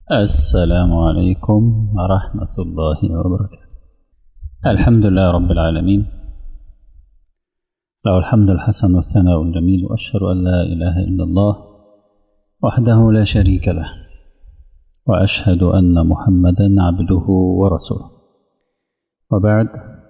السلام عليكم ورحمة الله وبركاته الحمد لله رب العالمين له الحمد الحسن والثناء الجميل وأشهد أن لا إله إلا الله وحده لا شريك له وأشهد أن محمدا عبده ورسوله وبعد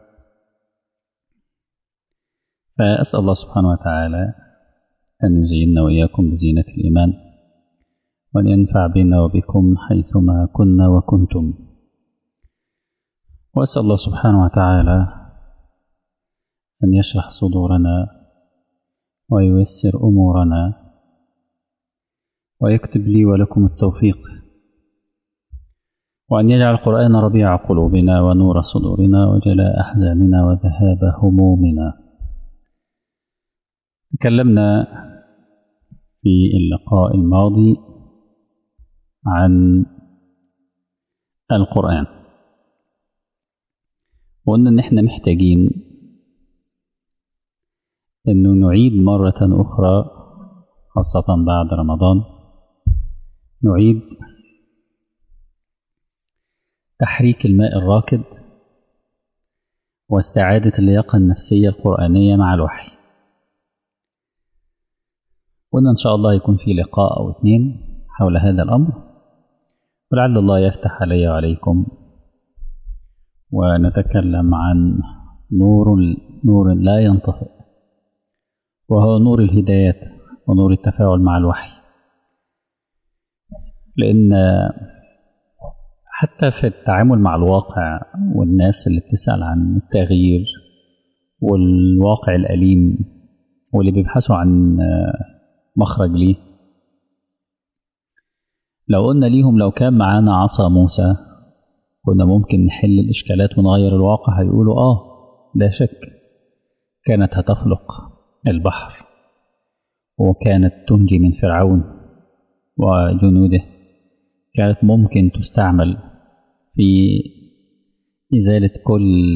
فأسأل الله سبحانه وتعالى أن يزيننا وإياكم بزينة الإيمان وأن ينفع بنا وبكم حيثما كنا وكنتم وأسأل الله سبحانه وتعالى أن يشرح صدورنا وييسر أمورنا ويكتب لي ولكم التوفيق وأن يجعل القرآن ربيع قلوبنا ونور صدورنا وجلاء أحزاننا وذهاب همومنا تكلمنا في اللقاء الماضي عن القرآن وقلنا إن إحنا محتاجين إنه نعيد مرة أخرى خاصة بعد رمضان نعيد تحريك الماء الراكد واستعادة اللياقة النفسية القرآنية مع الوحي قلنا إن شاء الله يكون في لقاء أو اثنين حول هذا الأمر ولعل الله يفتح علي وعليكم ونتكلم عن نور نور لا ينطفئ وهو نور الهدايات ونور التفاعل مع الوحي لأن حتى في التعامل مع الواقع والناس اللي بتسأل عن التغيير والواقع الأليم واللي بيبحثوا عن مخرج ليه لو قلنا ليهم لو كان معانا عصا موسى كنا ممكن نحل الإشكالات ونغير الواقع هيقولوا آه لا شك كانت هتخلق البحر وكانت تنجي من فرعون وجنوده كانت ممكن تستعمل في إزالة كل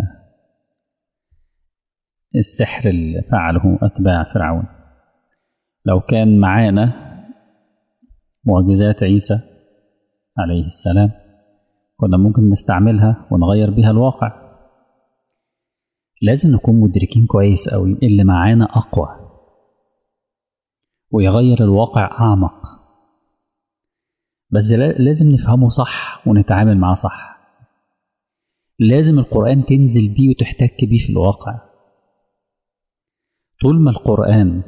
السحر اللي فعله أتباع فرعون لو كان معانا معجزات عيسى عليه السلام كنا ممكن نستعملها ونغير بها الواقع لازم نكون مدركين كويس قوي اللي معانا أقوى ويغير الواقع أعمق بس لازم نفهمه صح ونتعامل معاه صح لازم القرآن تنزل بيه وتحتك بيه في الواقع طول ما القرآن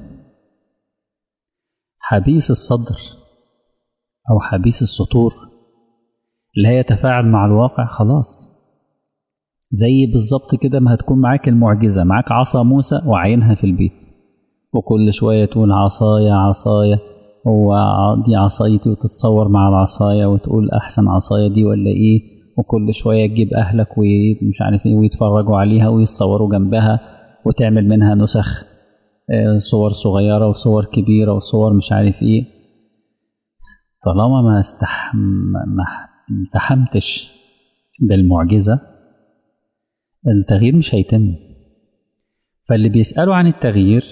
حبيس الصدر أو حبيس السطور لا يتفاعل مع الواقع خلاص زي بالظبط كده ما هتكون معاك المعجزة معاك عصا موسى وعينها في البيت وكل شوية تقول عصايا عصايا هو دي عصايتي وتتصور مع العصاية وتقول أحسن عصاية دي ولا إيه وكل شوية تجيب أهلك ومش عارف إيه ويتفرجوا عليها ويتصوروا جنبها وتعمل منها نسخ صور صغيرة وصور كبيرة وصور مش عارف إيه طالما ما استحم ما التحمتش بالمعجزة التغيير مش هيتم فاللي بيسألوا عن التغيير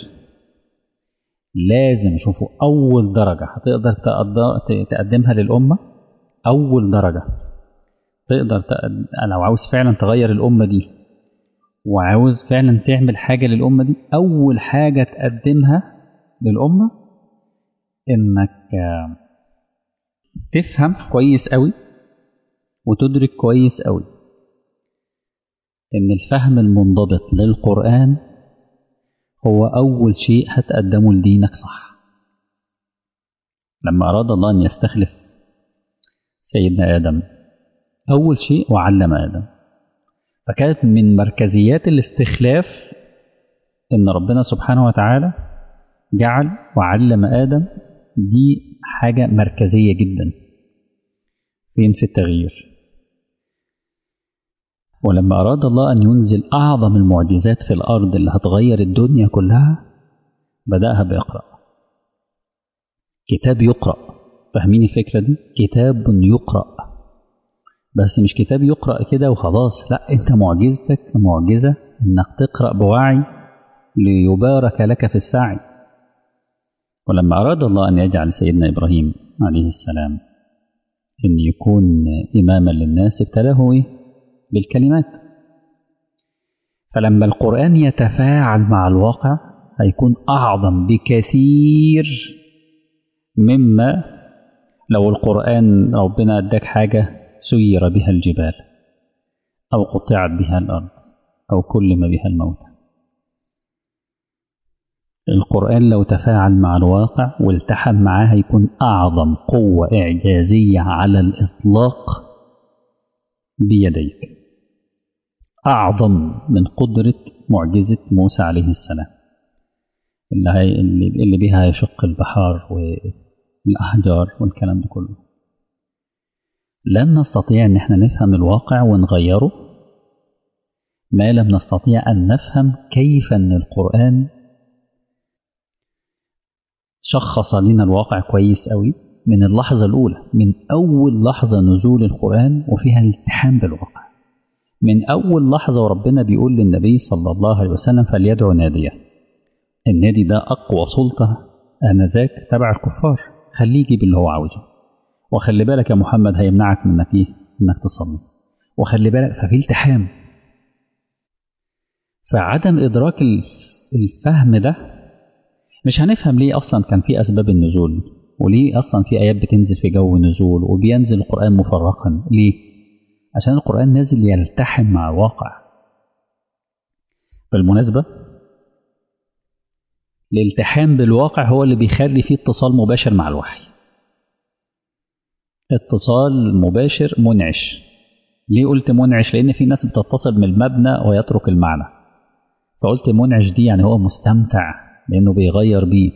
لازم يشوفوا أول درجة هتقدر تقدمها للأمة أول درجة تقدر تقدم لو عاوز فعلا تغير الأمة دي وعاوز فعلا تعمل حاجة للأمة دي أول حاجة تقدمها للأمة إنك تفهم كويس قوي وتدرك كويس قوي إن الفهم المنضبط للقرآن هو أول شيء هتقدمه لدينك صح لما أراد الله أن يستخلف سيدنا آدم أول شيء وعلم آدم فكانت من مركزيات الاستخلاف إن ربنا سبحانه وتعالى جعل وعلم آدم دي حاجة مركزية جدا فين في التغيير ولما أراد الله أن ينزل أعظم المعجزات في الأرض اللي هتغير الدنيا كلها بدأها بإقرأ كتاب يقرأ فاهمين الفكرة دي؟ كتاب يقرأ بس مش كتاب يقرأ كده وخلاص لا أنت معجزتك معجزة إنك تقرأ بوعي ليبارك لك في السعي ولما أراد الله أن يجعل سيدنا إبراهيم عليه السلام إن يكون إماما للناس ابتلاه إيه؟ بالكلمات فلما القرآن يتفاعل مع الواقع هيكون أعظم بكثير مما لو القرآن ربنا اداك حاجة سير بها الجبال أو قطعت بها الأرض أو كلم بها الموتى القرآن لو تفاعل مع الواقع والتحم معاه هيكون أعظم قوة إعجازية على الإطلاق بيديك أعظم من قدرة معجزة موسى عليه السلام اللي, هي اللي بها يشق البحار والأحجار والكلام ده كله لن نستطيع أن احنا نفهم الواقع ونغيره ما لم نستطيع أن نفهم كيف أن القرآن شخص لنا الواقع كويس قوي من اللحظة الأولى من أول لحظة نزول القرآن وفيها الالتحام بالواقع من أول لحظة وربنا بيقول للنبي صلى الله عليه وسلم فليدعو ناديه النادي ده أقوى سلطة آنذاك تبع الكفار خليه يجيب اللي هو عاوزه وخلي بالك يا محمد هيمنعك من انك ايه انك تصلي وخلي بالك ففي التحام فعدم ادراك الفهم ده مش هنفهم ليه اصلا كان في اسباب النزول وليه اصلا في ايات بتنزل في جو نزول وبينزل القران مفرقا ليه عشان القران نازل يلتحم مع الواقع بالمناسبه الالتحام بالواقع هو اللي بيخلي فيه اتصال مباشر مع الوحي اتصال مباشر منعش ليه قلت منعش لان في ناس بتتصل من المبنى ويترك المعنى فقلت منعش دي يعني هو مستمتع لانه بيغير بيه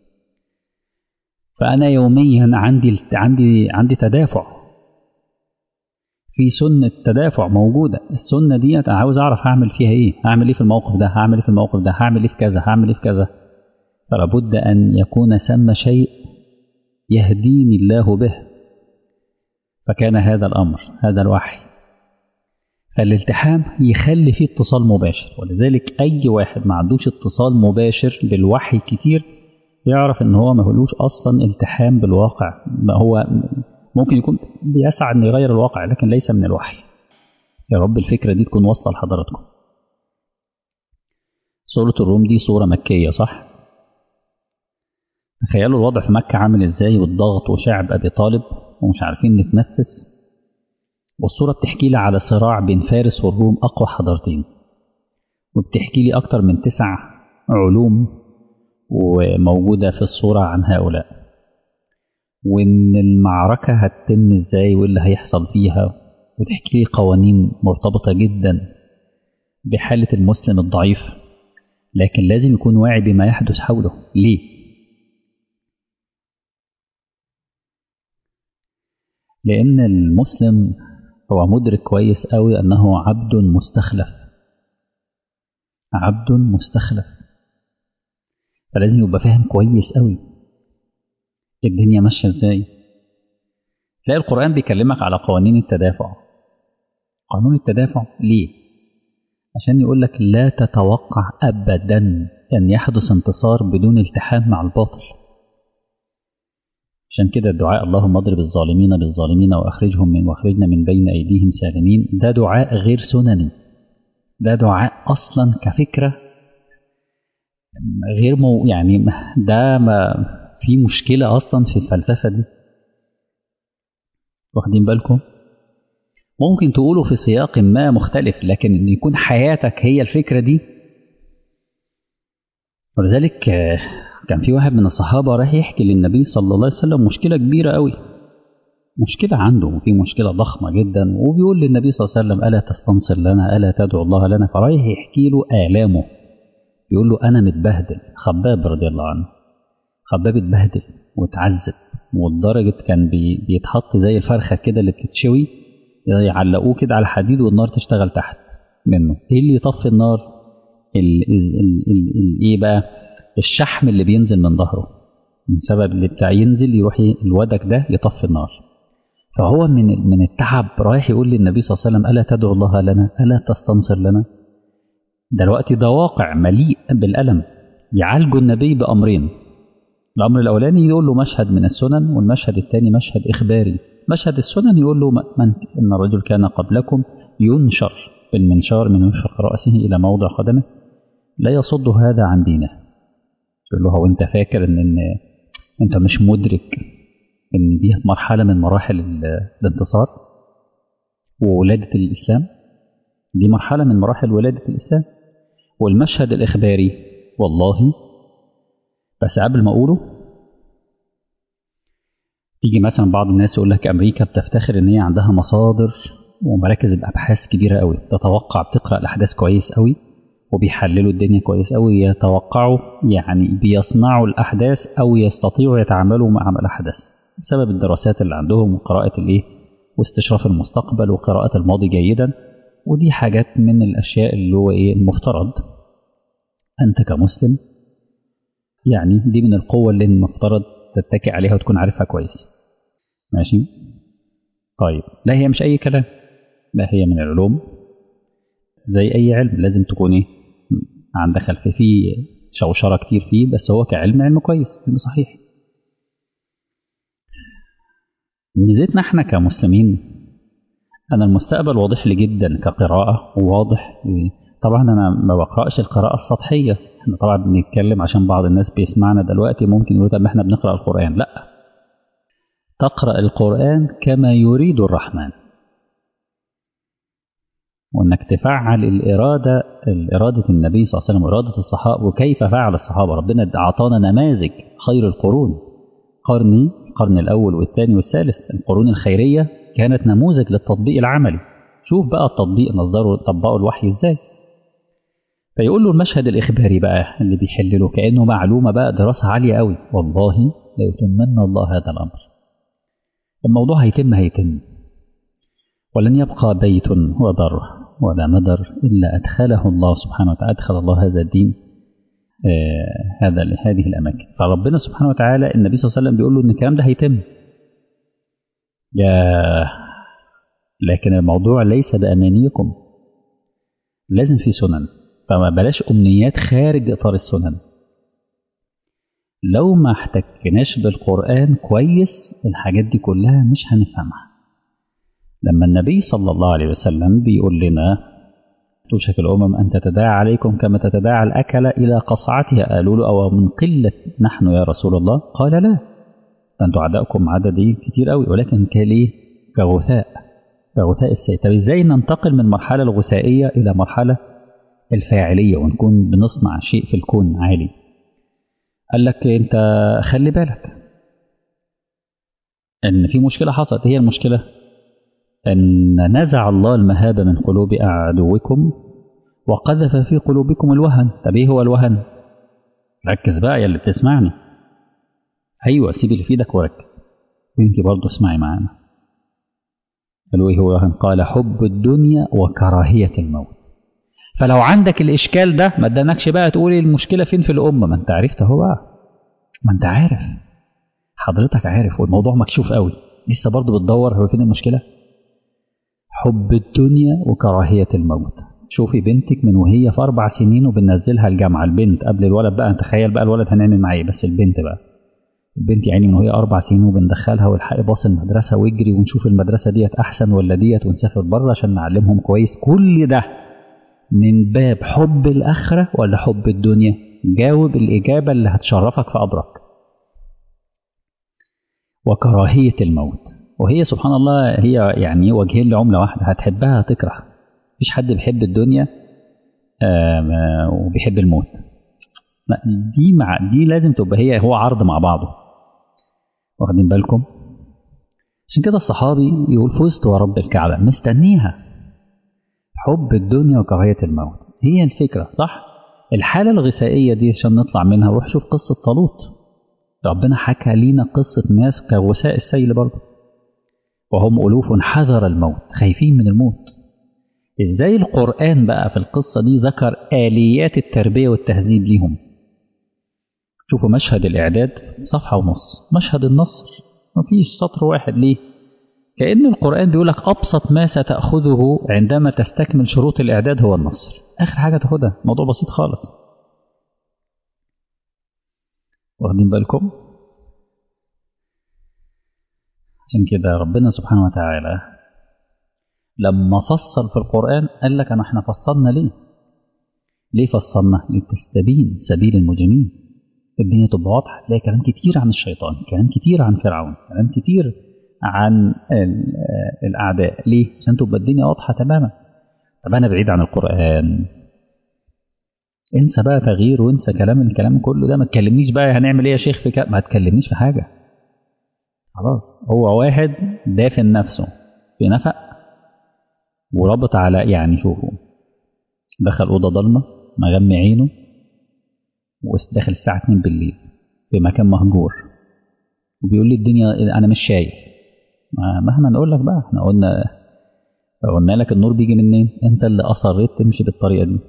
فانا يوميا عندي عندي عندي تدافع في سنة تدافع موجودة السنة دي عاوز أعرف هعمل فيها إيه هعمل إيه في الموقف ده هعمل إيه في الموقف ده هعمل إيه في كذا هعمل إيه في كذا فلا بد أن يكون ثم شيء يهديني الله به فكان هذا الأمر هذا الوحي فالالتحام يخلي فيه اتصال مباشر ولذلك أي واحد ما عندوش اتصال مباشر بالوحي كتير يعرف ان هو ما هلوش اصلا التحام بالواقع ما هو ممكن يكون بيسعى ان يغير الواقع لكن ليس من الوحي يا رب الفكرة دي تكون واصلة لحضراتكم سورة الروم دي سورة مكية صح؟ تخيلوا الوضع في مكة عامل ازاي والضغط وشعب أبي طالب ومش عارفين نتنفس والصورة بتحكي لي على صراع بين فارس والروم أقوى حضارتين وبتحكي لي أكتر من تسع علوم وموجودة في الصورة عن هؤلاء وإن المعركة هتتم إزاي واللي هيحصل فيها وتحكي لي قوانين مرتبطة جدا بحالة المسلم الضعيف لكن لازم يكون واعي بما يحدث حوله ليه؟ لأن المسلم هو مدرك كويس قوي أنه عبد مستخلف عبد مستخلف فلازم يبقى فاهم كويس قوي الدنيا ماشية ازاي تلاقي القرآن بيكلمك على قوانين التدافع قانون التدافع ليه عشان يقول لك لا تتوقع أبدا أن يحدث انتصار بدون التحام مع الباطل عشان كده الدعاء اللهم اضرب الظالمين بالظالمين واخرجهم من واخرجنا من بين ايديهم سالمين ده دعاء غير سنني ده دعاء اصلا كفكره غير مو يعني ده ما في مشكله اصلا في الفلسفه دي واخدين بالكم ممكن تقوله في سياق ما مختلف لكن ان يكون حياتك هي الفكره دي ولذلك كان في واحد من الصحابة راح يحكي للنبي صلى الله عليه وسلم مشكلة كبيرة قوي مشكلة عنده في مشكلة ضخمة جدا وبيقول للنبي صلى الله عليه وسلم ألا تستنصر لنا ألا تدعو الله لنا فرايح يحكي له آلامه يقول له أنا متبهدل خباب رضي الله عنه خباب اتبهدل واتعذب والدرجة كان بي بيتحط زي الفرخة كده اللي بتتشوي يعلقوه كده على الحديد والنار تشتغل تحت منه ايه اللي يطفي النار ال ال ال ال ال ايه بقى الشحم اللي بينزل من ظهره من سبب اللي بتاع ينزل يروح الودك ده يطفي النار فهو من من التعب رايح يقول للنبي صلى الله عليه وسلم الا تدعو الله لنا الا تستنصر لنا دلوقتي ده واقع مليء بالالم يعالجه النبي بامرين الأمر الأولاني يقول له مشهد من السنن والمشهد الثاني مشهد إخباري مشهد السنن يقول له من إن الرجل كان قبلكم ينشر بالمنشار من مفرق رأسه إلى موضع قدمه لا يصد هذا عن دينه يقول له هو أنت فاكر إن, إن أنت مش مدرك إن دي مرحلة من مراحل الانتصار وولادة الإسلام دي مرحلة من مراحل ولادة الإسلام والمشهد الإخباري والله بس قبل ما أقوله تيجي مثلا بعض الناس يقول لك أمريكا بتفتخر إن هي عندها مصادر ومراكز بأبحاث كبيرة قوي تتوقع بتقرأ الأحداث كويس قوي وبيحللوا الدنيا كويس قوي يتوقعوا يعني بيصنعوا الأحداث أو يستطيعوا يتعاملوا مع الأحداث بسبب الدراسات اللي عندهم وقراءة الإيه واستشراف المستقبل وقراءة الماضي جيدا ودي حاجات من الأشياء اللي هو إيه المفترض أنت كمسلم يعني دي من القوة اللي المفترض تتكي عليها وتكون عارفها كويس ماشي طيب لا هي مش أي كلام لا هي من العلوم زي أي علم لازم تكون إيه عندك خلفية فيه شوشرة كتير فيه بس هو كعلم علم كويس علم صحيح ميزتنا احنا كمسلمين أنا المستقبل واضح لي جدا كقراءة وواضح طبعا أنا ما بقرأش القراءة السطحية احنا طبعا بنتكلم عشان بعض الناس بيسمعنا دلوقتي ممكن يقول طب احنا بنقرأ القرآن لا تقرأ القرآن كما يريد الرحمن وانك تفعل الإرادة الإرادة النبي صلى الله عليه وسلم وإرادة الصحابة وكيف فعل الصحابة ربنا أعطانا نماذج خير القرون قرني القرن الأول والثاني والثالث القرون الخيرية كانت نموذج للتطبيق العملي شوف بقى التطبيق نظروا طبقوا الوحي ازاي فيقول له المشهد الإخباري بقى اللي بيحلله كأنه معلومة بقى دراسة عالية قوي والله ليتمن الله هذا الأمر الموضوع هيتم هيتم ولن يبقى بيت ودر ولا مدر إلا أدخله الله سبحانه وتعالى أدخل الله هذا الدين آه هذا هذه الأماكن فربنا سبحانه وتعالى النبي صلى الله عليه وسلم بيقول له إن الكلام ده هيتم يا لكن الموضوع ليس بأمانيكم لازم في سنن فما بلاش أمنيات خارج إطار السنن لو ما احتكناش بالقرآن كويس الحاجات دي كلها مش هنفهمها لما النبي صلى الله عليه وسلم بيقول لنا توشك الأمم أن تتداعى عليكم كما تتداعى الأكل إلى قصعتها قالوا له أو من قلة نحن يا رسول الله قال لا ده أنتوا أعدائكم عدد كتير قوي ولكن كليه كغثاء كغثاء السيل طب إزاي ننتقل من المرحلة الغثائية إلى مرحلة الفاعلية ونكون بنصنع شيء في الكون عالي قال لك أنت خلي بالك إن في مشكلة حصلت هي المشكلة أن نزع الله المهابة من قلوب عدوكم وقذف في قلوبكم الوهن طب إيه هو الوهن ركز بقى يا اللي بتسمعني أيوة سيب اللي في ايدك وركز وانت برضه اسمعي معانا قالوا إيه هو الوهن قال حب الدنيا وكراهية الموت فلو عندك الإشكال ده ما ادانكش بقى تقولي المشكلة فين في الأمة ما أنت عرفت أهو بقى ما أنت عارف حضرتك عارف والموضوع مكشوف قوي لسه برضه بتدور هو فين المشكلة حب الدنيا وكراهية الموت شوفي بنتك من وهي في أربع سنين وبننزلها الجامعة البنت قبل الولد بقى تخيل بقى الولد هنعمل معاه ايه بس البنت بقى البنت يعني من وهي أربع سنين وبندخلها والحق باص المدرسة واجري ونشوف المدرسة ديت أحسن ولا ديت ونسافر بره عشان نعلمهم كويس كل ده من باب حب الآخرة ولا حب الدنيا جاوب الإجابة اللي هتشرفك في قبرك وكراهية الموت وهي سبحان الله هي يعني وجهين لعملة واحدة هتحبها هتكره مفيش حد بيحب الدنيا وبيحب الموت لا دي مع دي لازم تبقى هي هو عرض مع بعضه واخدين بالكم عشان كده الصحابي يقول فزت ورب الكعبة مستنيها حب الدنيا وكراهية الموت هي الفكرة صح الحالة الغثائية دي عشان نطلع منها روح شوف قصة طالوت ربنا حكى لينا قصة ناس كغثاء السيل برضه وهم ألوف حذر الموت خايفين من الموت إزاي القرآن بقى في القصة دي ذكر آليات التربية والتهذيب ليهم شوفوا مشهد الإعداد صفحة ونص مشهد النصر مفيش سطر واحد ليه كأن القرآن بيقول لك أبسط ما ستأخذه عندما تستكمل شروط الإعداد هو النصر آخر حاجة تاخدها موضوع بسيط خالص واخدين بالكم عشان كده ربنا سبحانه وتعالى لما فصل في القرآن قال لك أنا احنا فصلنا ليه ليه فصلنا لتستبين سبيل المجرمين الدنيا تبقى واضحة تلاقي كلام كتير عن الشيطان كلام كتير عن فرعون كلام كتير عن الأعداء ليه عشان تبقى الدنيا واضحة تماما طب أنا بعيد عن القرآن انسى بقى تغيير وانسى كلام الكلام كله ده ما تكلمنيش بقى هنعمل ايه يا شيخ في كده ما تكلمنيش في حاجة خلاص هو واحد دافن نفسه في نفق وربط على يعني شوفوا دخل أوضة ضلمة مغمي عينه وداخل الساعة 2 بالليل في مكان مهجور وبيقول لي الدنيا أنا مش شايف مهما نقول لك بقى احنا قلنا قلنا لك النور بيجي منين انت اللي أصريت تمشي بالطريقة دي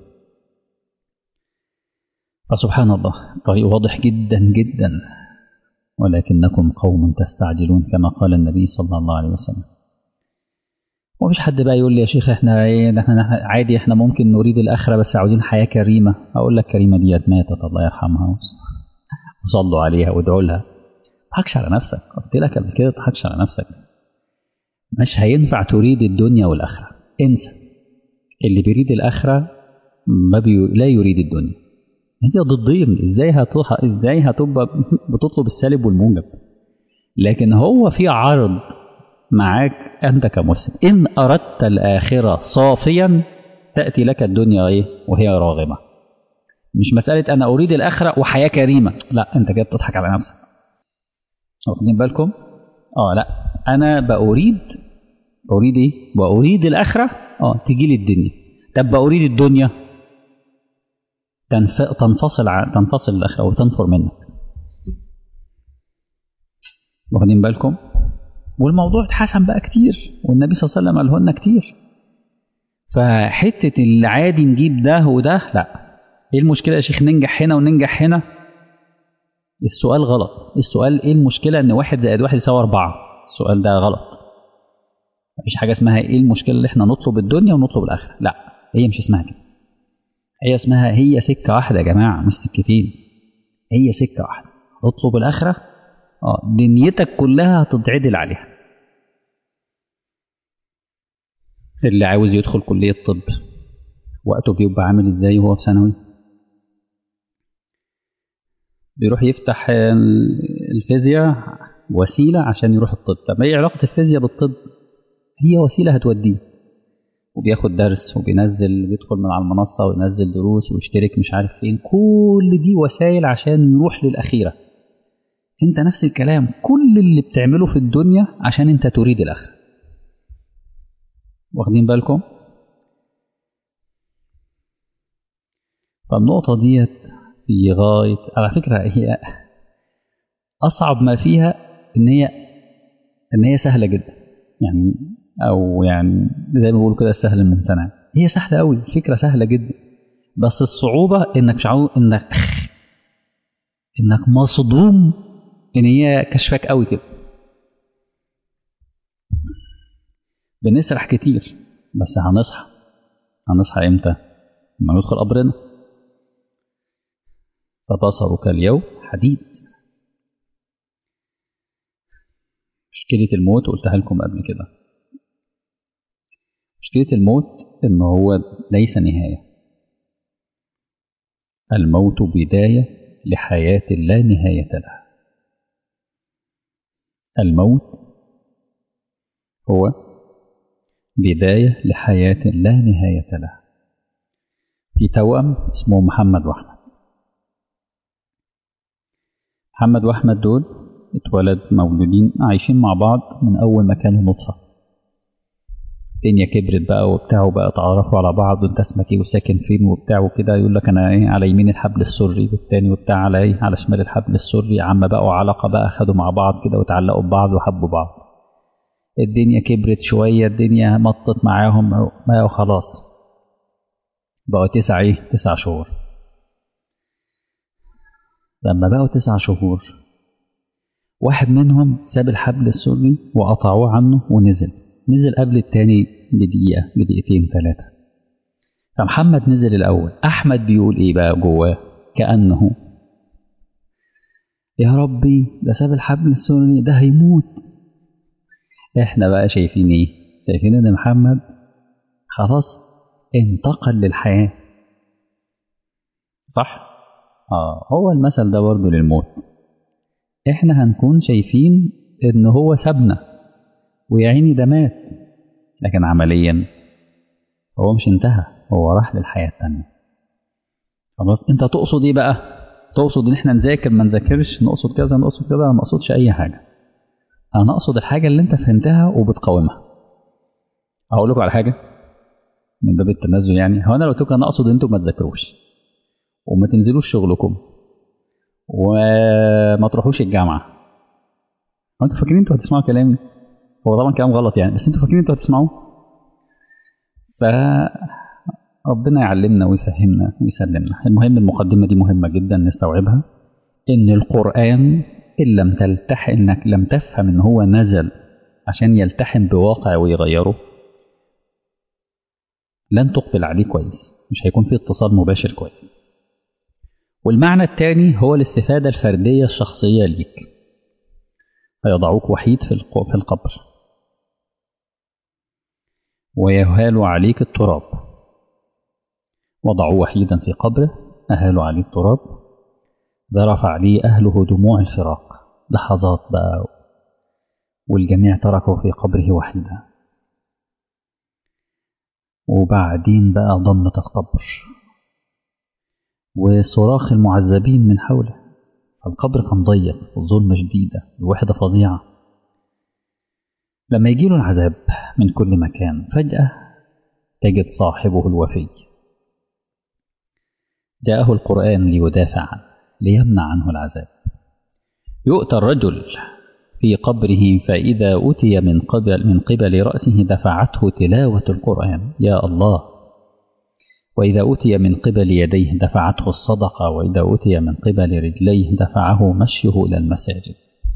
فسبحان الله الطريق واضح جدا جدا ولكنكم قوم تستعجلون كما قال النبي صلى الله عليه وسلم ومفيش حد بقى يقول لي يا شيخ احنا ايه احنا عادي احنا ممكن نريد الاخره بس عاوزين حياه كريمه اقول لك كريمه ديت ماتت الله يرحمها وصلوا عليها وادعوا لها تضحكش على نفسك قلت لك قبل كده تضحكش على نفسك مش هينفع تريد الدنيا والاخره انسى اللي بيريد الاخره ما بي... لا يريد الدنيا هي ضدين ازاي هتوح... ازاي هتبقى بتطلب السالب والموجب لكن هو في عرض معاك أنت كمسلم إن أردت الآخرة صافيا تأتي لك الدنيا إيه وهي راغمة مش مسألة أنا أريد الآخرة وحياة كريمة لا أنت كده بتضحك على نفسك واخدين بالكم آه لا أنا بأريد أريد إيه وأريد الآخرة آه تجي لي الدنيا طب بأريد الدنيا تنف... تنفصل ع... تنفصل الآخرة وتنفر منك واخدين بالكم والموضوع اتحسن بقى كتير والنبي صلى الله عليه وسلم قاله لنا كتير فحتة اللي عادي نجيب ده وده لا ايه المشكلة يا شيخ ننجح هنا وننجح هنا السؤال غلط السؤال ايه المشكلة ان واحد زائد واحد يساوي اربعة السؤال ده غلط مفيش حاجة اسمها ايه المشكلة اللي احنا نطلب الدنيا ونطلب الاخرة لا هي مش اسمها كده هي اسمها هي سكة واحدة يا جماعة مش سكتين هي سكة واحدة اطلب الاخرة اه دنيتك كلها هتتعدل عليها اللي عاوز يدخل كلية طب وقته بيبقى عامل ازاي وهو في ثانوي بيروح يفتح الفيزياء وسيلة عشان يروح الطب طب ايه علاقة الفيزياء بالطب هي وسيلة هتوديه وبياخد درس وبينزل بيدخل من على المنصة وينزل دروس ويشترك مش عارف فين كل دي وسائل عشان يروح للأخيرة انت نفس الكلام كل اللي بتعمله في الدنيا عشان انت تريد الآخرة واخدين بالكم فالنقطة ديت في غاية على فكرة هي أصعب ما فيها إن هي إن هي سهلة جدا يعني أو يعني زي ما بيقولوا كده السهل الممتنع هي سهلة أوي الفكرة سهلة جدا بس الصعوبة إنك مش عاوز إنك إنك مصدوم إن هي كشفك أوي كده بنسرح كتير بس هنصحى هنصحى امتى لما ندخل قبرنا فبصرك اليوم حديد مشكلة الموت قلتها لكم قبل كده مشكلة الموت إن هو ليس نهاية الموت بداية لحياة لا نهاية لها الموت هو بداية لحياة لا نهاية لها في توأم اسمه محمد وأحمد محمد وأحمد دول اتولد مولودين عايشين مع بعض من أول ما كانوا نطفة الدنيا كبرت بقى وبتاع وبقى تعرفوا على بعض وانت اسمك ايه وساكن فين وبتاع وكده يقول لك انا ايه على يمين الحبل السري والتاني وبتاع على ايه على شمال الحبل السري يا عم بقوا علاقة بقى خدوا مع بعض كده وتعلقوا ببعض وحبوا بعض الدنيا كبرت شوية الدنيا مطت معاهم ما خلاص بقوا تسع ايه تسع شهور لما بقوا تسع شهور واحد منهم ساب الحبل السري وقطعوه عنه ونزل نزل قبل التاني بدقيقة بدقيقتين ثلاثة فمحمد نزل الأول أحمد بيقول إيه بقى جواه كأنه يا ربي ده ساب الحبل السوري ده هيموت احنا بقى شايفين ايه شايفين ان محمد خلاص انتقل للحياة صح اه هو المثل ده برضه للموت احنا هنكون شايفين ان هو سابنا ويا عيني ده مات لكن عمليا هو مش انتهى هو راح للحياة التانية خلاص انت تقصد ايه بقى تقصد ان احنا نذاكر ما نذاكرش نقصد كذا نقصد كذا ما اقصدش اي حاجة انا اقصد الحاجة اللي انت فهمتها وبتقاومها اقول لكم على حاجة من باب التنزل يعني هو انا لو قلت انا اقصد انتوا ما تذاكروش وما تنزلوش شغلكم وما تروحوش الجامعة هو انتوا فاكرين انتوا هتسمعوا كلامي هو طبعا كلام غلط يعني بس انتوا فاكرين انتوا هتسمعوه فربنا يعلمنا ويفهمنا ويسلمنا المهم المقدمة دي مهمة جدا نستوعبها ان القرآن ان لم تلتح انك لم تفهم ان هو نزل عشان يلتحم بواقع ويغيره لن تقبل عليه كويس مش هيكون في اتصال مباشر كويس والمعنى الثاني هو الاستفادة الفردية الشخصية ليك فيضعوك وحيد في في القبر ويهال عليك التراب وضعوه وحيدا في قبره أهالوا عليه التراب ذرف عليه أهله دموع الفراق لحظات بقى والجميع تركه في قبره وحيدا وبعدين بقى ضمة القبر وصراخ المعذبين من حوله فالقبر كان ضيق والظلمة شديدة الوحدة فظيعة لما يجيله العذاب من كل مكان فجأة تجد صاحبه الوفي جاءه القرآن ليدافع عنه ليمنع عنه العذاب يؤتى الرجل في قبره فإذا أتي من قبل, من قبل رأسه دفعته تلاوة القرآن يا الله وإذا أتي من قبل يديه دفعته الصدقة وإذا أتي من قبل رجليه دفعه مشيه إلى المساجد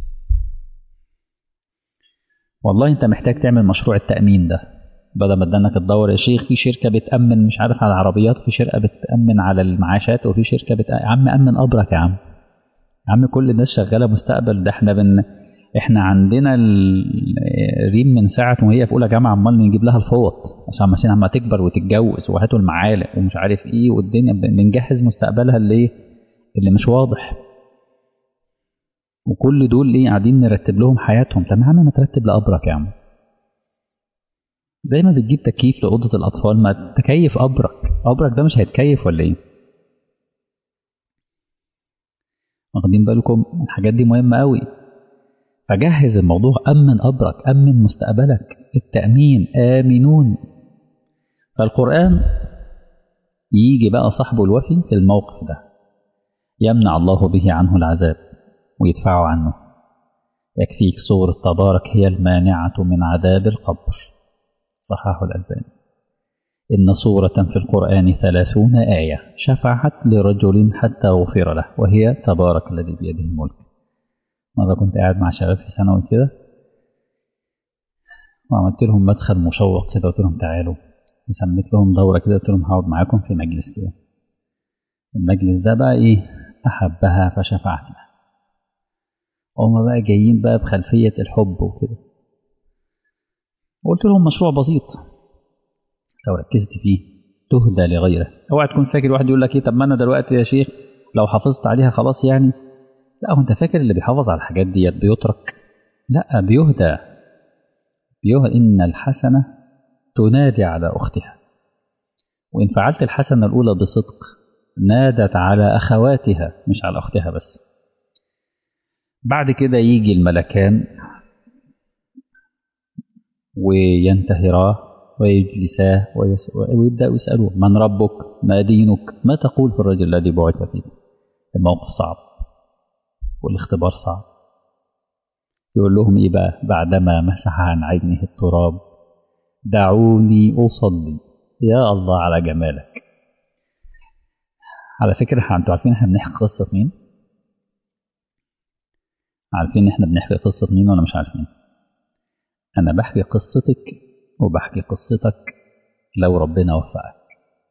والله أنت محتاج تعمل مشروع التأمين ده بدل ما ادانك تدور يا شيخ في شركة بتأمن مش عارف على العربيات في شركة بتأمن على المعاشات وفي شركة بت... يا عم أمن قبرك يا عم يا عم كل الناس شغالة مستقبل ده احنا بن احنا عندنا الريم من ساعة وهي في أولى جامعة عمال نجيب لها الفوط عشان مثلا لما تكبر وتتجوز وهاتوا المعالق ومش عارف ايه والدنيا بنجهز مستقبلها اللي اللي مش واضح وكل دول ايه قاعدين نرتب لهم حياتهم طب يا عم ما ترتب لقبرك يا عم زي ما بتجيب تكييف لأوضة الأطفال ما تكيف قبرك قبرك ده مش هيتكيف ولا ايه واخدين بالكم الحاجات دي مهمة قوي فجهز الموضوع أمن قبرك أمن مستقبلك التأمين آمنون فالقرآن يجي بقى صاحبه الوفي في الموقف ده يمنع الله به عنه العذاب ويدفعه عنه يكفيك سورة تبارك هي المانعة من عذاب القبر صححه الألباني إن سورة في القرآن ثلاثون آية شفعت لرجل حتى غفر له وهي تبارك الذي بيده الملك مرة كنت قاعد مع شباب في ثانوي كده وعملت لهم مدخل مشوق كده قلت لهم تعالوا سميت لهم دورة كده قلت لهم هقعد معاكم في مجلس كده المجلس ده بقى إيه أحبها فشفعت لها هما بقى جايين بقى بخلفية الحب وكده وقلت لهم مشروع بسيط لو ركزت فيه تهدى لغيره اوعى تكون فاكر واحد يقول لك ايه طب ما انا دلوقتي يا شيخ لو حافظت عليها خلاص يعني لا هو انت فاكر اللي بيحافظ على الحاجات ديت بيترك لا بيهدى بيهدى ان الحسنه تنادي على اختها وان فعلت الحسنه الاولى بصدق نادت على اخواتها مش على اختها بس بعد كده يجي الملكان وينتهراه ويجلساه ويبدأ يسألوه من ربك ما دينك ما تقول في الرجل الذي بعث فيه الموقف صعب والاختبار صعب يقول لهم إيه بقى بعدما مسح عن عينه التراب دعوني أصلي يا الله على جمالك على فكرة انتوا عارفين احنا بنحكي قصة مين؟ عارفين احنا بنحكي قصة مين ولا مش عارفين؟ أنا بحكي قصتك وبحكي قصتك لو ربنا وفقك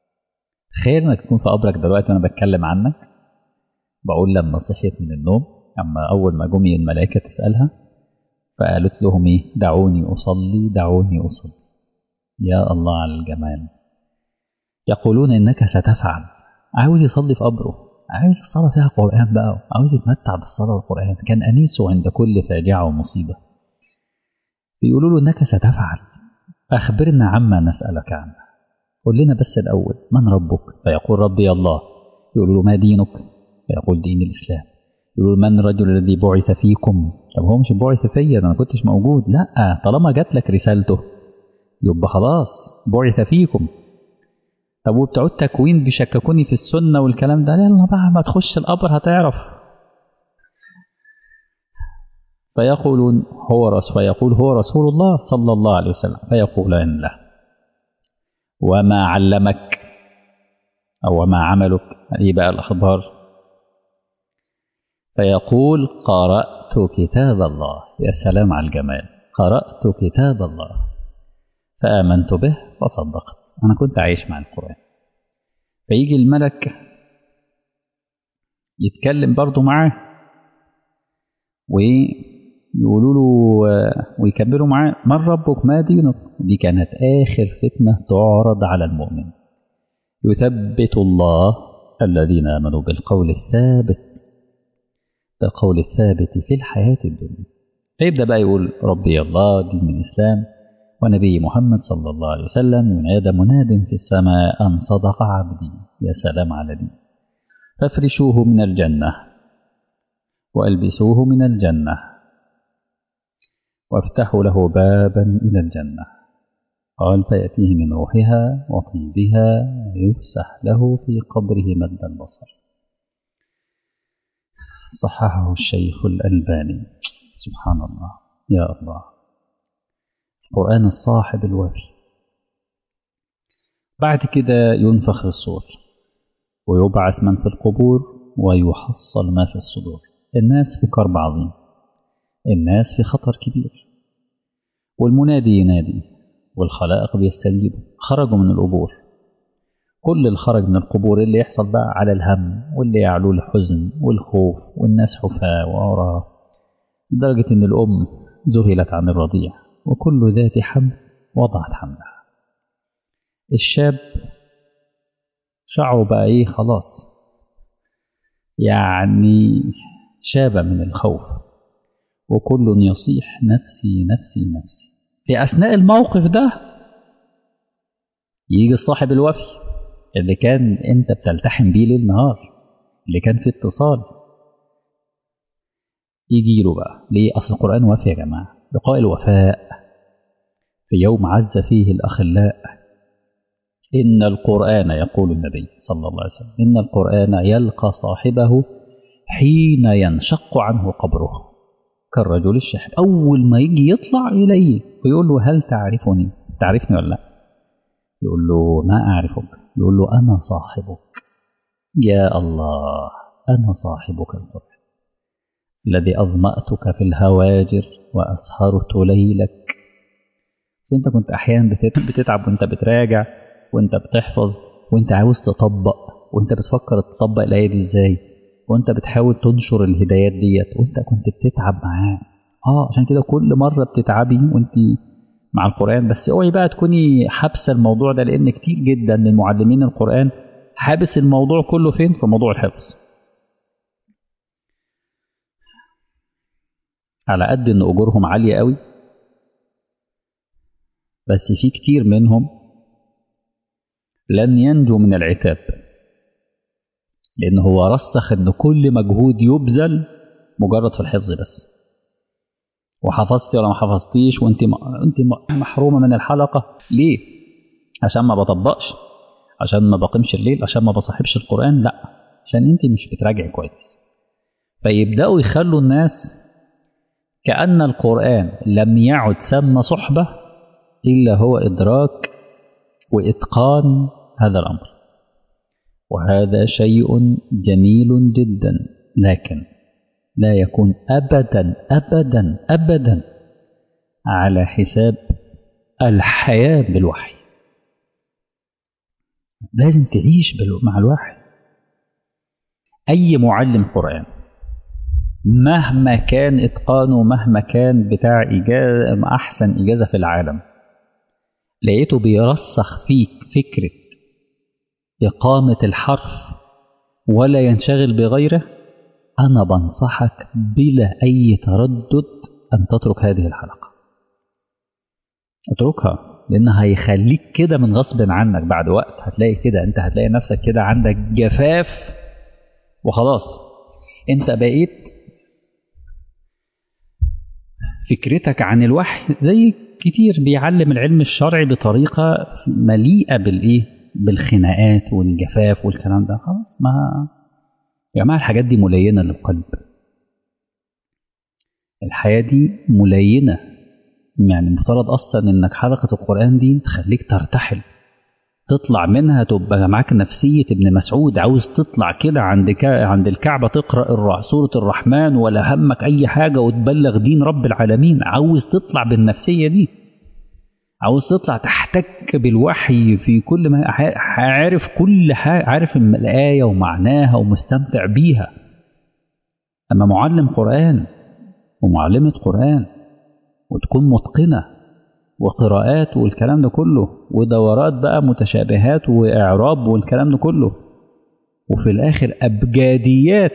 تخيل انك تكون في قبرك دلوقتي وانا بتكلم عنك بقول لما صحيت من النوم أما أول ما جم الملائكة تسألها فقالت لهم إيه دعوني أصلي دعوني أصلي يا الله على الجمال يقولون إنك ستفعل عاوز يصلي في قبره عاوز الصلاة فيها قرآن بقى عاوز يتمتع بالصلاة والقرآن كان أنيسه عند كل فاجعة ومصيبة بيقولوا له إنك ستفعل أخبرنا عما نسألك عنه قل لنا بس الأول من ربك فيقول ربي الله يقول له ما دينك فيقول دين الإسلام يقول من الرجل الذي بعث فيكم طب هو مش بعث فيا انا ما كنتش موجود لا طالما جات لك رسالته يبقى خلاص بعث فيكم طب وبتوع التكوين بيشككوني في السنه والكلام ده يلا بقى ما تخش القبر هتعرف فيقولون هو رسول فيقول هو رسول الله صلى الله عليه وسلم فيقولان له وما علمك أو وما عملك هذه بقى الأخبار فيقول قرأت كتاب الله يا سلام على الجمال قرأت كتاب الله فآمنت به وصدقت أنا كنت عايش مع القرآن فيجي الملك يتكلم برضه معاه ويقولوا له ويكملوا معاه من ربك ما دينك دي كانت آخر فتنة تعرض على المؤمن يثبت الله الذين آمنوا بالقول الثابت بالقول الثابت في الحياة الدنيا فيبدأ بقى يقول ربي الله دين من الإسلام ونبي محمد صلى الله عليه وسلم ينادى مناد في السماء أن صدق عبدي يا سلام على دي فافرشوه من الجنة وألبسوه من الجنة وافتحوا له بابا إلى الجنة قال فيأتيه من روحها وطيبها ويفسح له في قبره مد البصر صححه الشيخ الألباني سبحان الله يا الله القرآن الصاحب الوفي بعد كده ينفخ الصور ويبعث من في القبور ويحصل ما في الصدور الناس في كرب عظيم الناس في خطر كبير والمنادي ينادي والخلائق بيستجيبوا خرجوا من القبور كل اللي خرج من القبور اللي يحصل بقى على الهم واللي يعلو الحزن والخوف والناس حفاة وعراة لدرجة إن الأم ذهلت عن الرضيع وكل ذات حمل وضعت حملها الشاب شعره بقى إيه خلاص يعني شاب من الخوف وكل يصيح نفسي نفسي نفسي في أثناء الموقف ده يجي الصاحب الوفي اللي كان انت بتلتحم بيه ليل نهار اللي كان في اتصال يجي له بقى ليه اصل القران وافي يا جماعه لقاء الوفاء في يوم عز فيه الاخلاء ان القران يقول النبي صلى الله عليه وسلم ان القران يلقى صاحبه حين ينشق عنه قبره كالرجل الشحب اول ما يجي يطلع اليه ويقول له هل تعرفني تعرفني ولا لا يقول له ما اعرفك يقول له أنا صاحبك يا الله أنا صاحبك القرآن الذي أظمأتك في الهواجر وأسهرت ليلك أنت كنت أحيانا بتتعب وأنت بتراجع وأنت بتحفظ وأنت عاوز تطبق وأنت بتفكر تطبق الآية دي إزاي وأنت بتحاول تنشر الهدايات ديت وأنت كنت بتتعب معاه آه عشان كده كل مرة بتتعبي وأنت مع القرآن بس اوعي بقى تكوني حابسة الموضوع ده لأن كتير جدا من معلمين القرآن حابس الموضوع كله فين في موضوع الحفظ على قد ان اجورهم عالية قوي بس في كتير منهم لن ينجو من العتاب لان هو رسخ ان كل مجهود يبذل مجرد في الحفظ بس وحفظتي ولا ما حفظتيش وانت انت محرومه من الحلقه ليه عشان ما بطبقش عشان ما بقيمش الليل عشان ما بصاحبش القران لا عشان انت مش بتراجعي كويس فيبداوا يخلوا الناس كأن القرآن لم يعد ثم صحبة إلا هو إدراك وإتقان هذا الأمر وهذا شيء جميل جدا لكن لا يكون أبدا أبدا أبدا على حساب الحياة بالوحي لازم تعيش مع الوحي أي معلم قرآن مهما كان إتقانه مهما كان بتاع إجازة أحسن إجازة في العالم لقيته بيرسخ فيك فكرة إقامة الحرف ولا ينشغل بغيره أنا بنصحك بلا أي تردد أن تترك هذه الحلقة اتركها لأن هيخليك كده من غصب عنك بعد وقت هتلاقي كده أنت هتلاقي نفسك كده عندك جفاف وخلاص أنت بقيت فكرتك عن الوحي زي كتير بيعلم العلم الشرعي بطريقة مليئة بالإيه بالخناقات والجفاف والكلام ده خلاص ما يا جماعة الحاجات دي ملينة للقلب الحياة دي ملينة يعني المفترض أصلا إنك حلقة القرآن دي تخليك ترتحل تطلع منها تبقى معاك نفسية ابن مسعود عاوز تطلع كده عند كا عند الكعبة تقرأ الر- سورة الرحمن ولا همك أي حاجة وتبلغ دين رب العالمين عاوز تطلع بالنفسية دي عاوز تطلع تحتك بالوحي في كل ما ع- عارف كل حاجة عارف الم- الآية ومعناها ومستمتع بيها أما معلم قرآن ومعلمة قرآن وتكون متقنة وقراءات والكلام ده كله ودورات بقى متشابهات وإعراب والكلام ده كله وفي الآخر أبجديات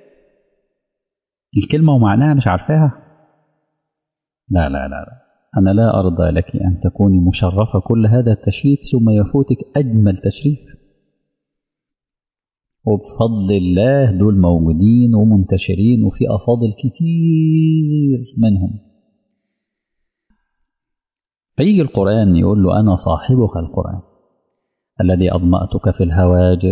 الكلمة ومعناها مش عارفاها لا لا لا لا أنا لا أرضى لك أن تكوني مشرفة كل هذا التشريف ثم يفوتك أجمل تشريف وبفضل الله دول موجودين ومنتشرين وفي أفاضل كتير منهم فيجي القرآن يقول له أنا صاحبك القرآن الذي أظمأتك في الهواجر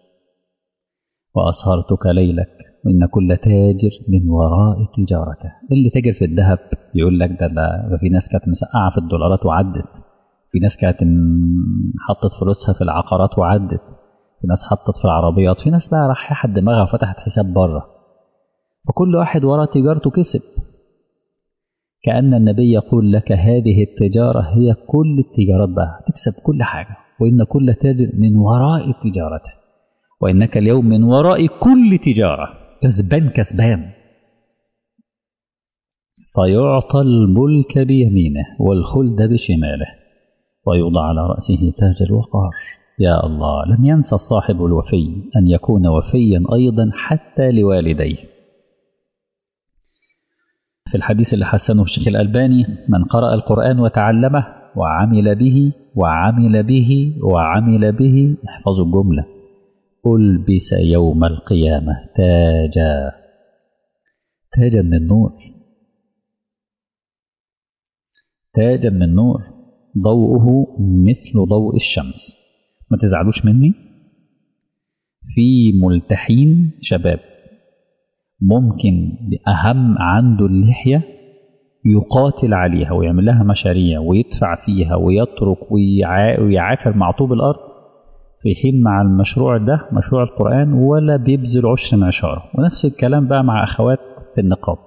وأسهرتك ليلك وإن كل تاجر من وراء تجارته اللي تاجر في الذهب يقول لك ده, ده, ده في ناس كانت مسقعة في الدولارات وعدت في ناس كانت م- حطت فلوسها في العقارات وعدت في ناس حطت في العربيات في ناس بقى راح حد دماغها وفتحت حساب بره فكل واحد ورا تجارته كسب كأن النبي يقول لك هذه التجارة هي كل التجارات بقى تكسب كل حاجة وإن كل تاجر من وراء تجارته وإنك اليوم من وراء كل تجارة كسبان كسبان فيعطى الملك بيمينه والخلد بشماله ويوضع على رأسه تاج الوقار يا الله لم ينسى الصاحب الوفي أن يكون وفيا أيضا حتى لوالديه في الحديث اللي حسنه الشيخ الألباني من قرأ القرآن وتعلمه وعمل به وعمل به وعمل به احفظوا الجملة ألبس يوم القيامة تاجا تاجا من نور تاجا من نور ضوءه مثل ضوء الشمس ما تزعلوش مني في ملتحين شباب ممكن أهم عنده اللحية يقاتل عليها ويعمل لها مشاريع ويدفع فيها ويترك ويعا- ويعافر مع طوب الأرض في حين مع المشروع ده مشروع القرآن ولا بيبذل عشر معشاره ونفس الكلام بقى مع أخوات في النقاب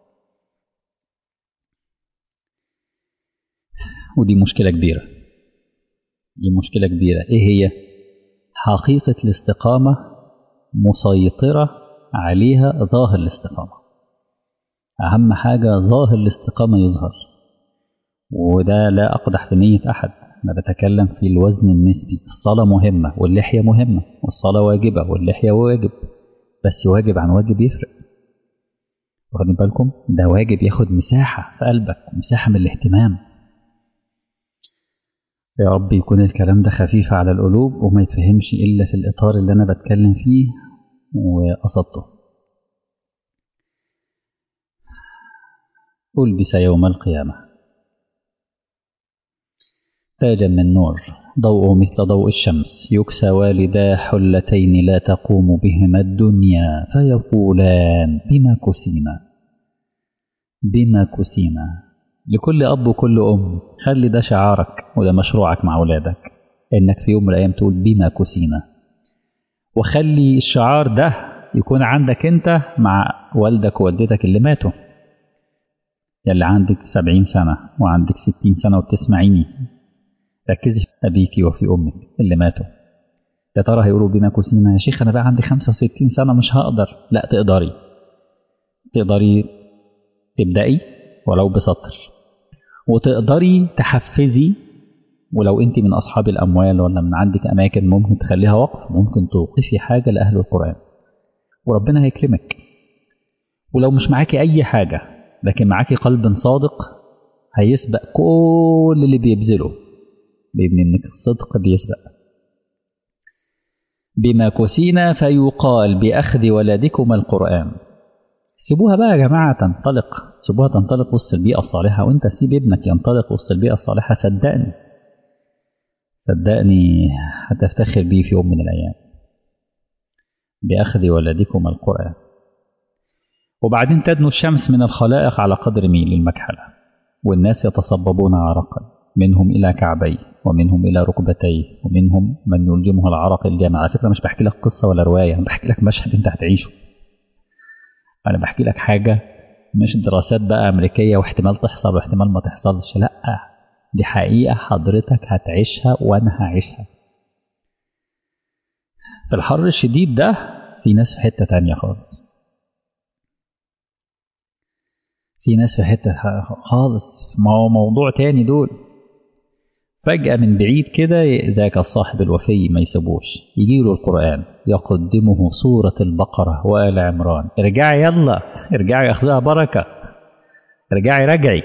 ودي مشكلة كبيرة دي مشكلة كبيرة إيه هي؟ حقيقة الاستقامة مسيطرة عليها ظاهر الاستقامة أهم حاجة ظاهر الاستقامة يظهر وده لا أقدح في نية أحد أنا بتكلم في الوزن النسبي الصلاة مهمة واللحية مهمة والصلاة واجبة واللحية واجب بس واجب عن واجب يفرق واخدين بالكم ده واجب ياخد مساحة في قلبك مساحة من الاهتمام يا رب يكون الكلام ده خفيف على القلوب وما يتفهمش إلا في الإطار اللي أنا بتكلم فيه وقصدته ألبس يوم القيامة تاجا من نور ضوءه مثل ضوء الشمس يكسى والدا حلتين لا تقوم بهما الدنيا فيقولان بما كسينا بما كسينا لكل أب وكل أم خلي ده شعارك وده مشروعك مع أولادك إنك في يوم من الأيام تقول بما كسينا وخلي الشعار ده يكون عندك أنت مع والدك ووالدتك اللي ماتوا يلي عندك سبعين سنة وعندك ستين سنة وبتسمعيني ركزي في أبيك وفي أمك اللي ماتوا يا ترى هيقولوا بما كسينا يا شيخ أنا بقى عندي خمسة وستين سنة مش هقدر لا تقدري تقدري تبدأي ولو بسطر وتقدري تحفزي ولو انت من اصحاب الاموال ولا من عندك اماكن ممكن تخليها وقف ممكن توقفي حاجه لاهل القران وربنا هيكرمك ولو مش معاكي اي حاجه لكن معاكي قلب صادق هيسبق كل اللي بيبذله لان انك الصدق بيسبق بما كسينا فيقال باخذ ولدكم القران سيبوها بقى يا جماعه تنطلق سيبوها تنطلق وسط البيئه الصالحه وانت سيب ابنك ينطلق وسط البيئه الصالحه صدقني صدقني هتفتخر بيه في يوم من الأيام بأخذ ولدكم القرآن وبعدين تدنو الشمس من الخلائق على قدر ميل المكحلة والناس يتصببون عرقا منهم إلى كعبيه ومنهم إلى ركبتيه ومنهم من يلجمه العرق الجامع على فكرة مش بحكي لك قصة ولا رواية أنا بحكي لك مشهد أنت هتعيشه أنا بحكي لك حاجة مش دراسات بقى أمريكية واحتمال تحصل واحتمال ما تحصلش لأ دي حقيقة حضرتك هتعيشها وأنا هعيشها في الحر الشديد ده في ناس في حتة تانية خالص في ناس في حتة خالص ما هو موضوع تاني دول فجأة من بعيد كده ذاك الصاحب الوفي ما يسيبوش يجي له القرآن يقدمه سورة البقرة وآل عمران ارجعي يلا ارجعي اخذها بركة ارجعي رجعي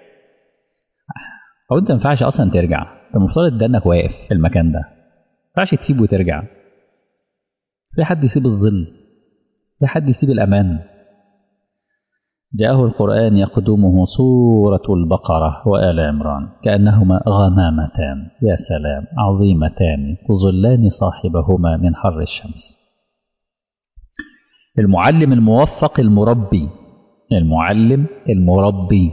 او انت ما ينفعش اصلا ترجع انت المفترض ده انك واقف في المكان ده ما ينفعش تسيبه وترجع في حد يسيب الظل في حد يسيب الامان جاءه القرآن يقدمه سورة البقرة وآل عمران كأنهما غمامتان يا سلام عظيمتان تظلان صاحبهما من حر الشمس المعلم الموفق المربي المعلم المربي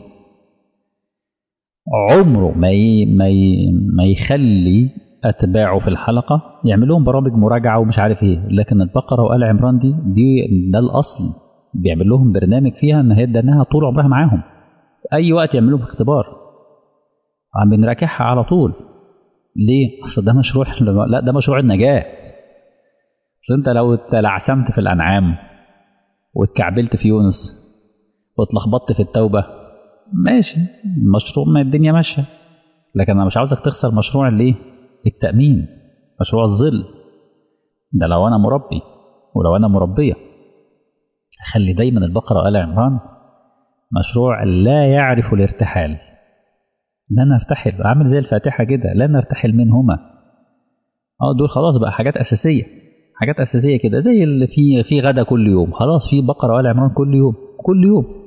عمره ما ما ما يخلي اتباعه في الحلقه يعمل لهم برامج مراجعه ومش عارف ايه لكن البقره وال عمران دي دي ده الاصل بيعمل لهم برنامج فيها ان هي انها طول عمرها معاهم اي وقت يعملوا لهم اختبار عم بنراجعها على طول ليه؟ اصل ده مشروع لا ده مشروع النجاه اصل انت لو تلعثمت في الانعام واتكعبلت في يونس واتلخبطت في التوبه ماشي المشروع ما الدنيا ماشيه لكن انا مش عاوزك تخسر مشروع الايه التامين مشروع الظل ده لو انا مربي ولو انا مربيه خلي دايما البقره وال عمران مشروع لا يعرف الارتحال لا نرتحل عامل زي الفاتحه كده لا نرتحل منهما اه دول خلاص بقى حاجات اساسيه حاجات اساسيه كده زي اللي في في غدا كل يوم خلاص في بقره وال عمران كل يوم كل يوم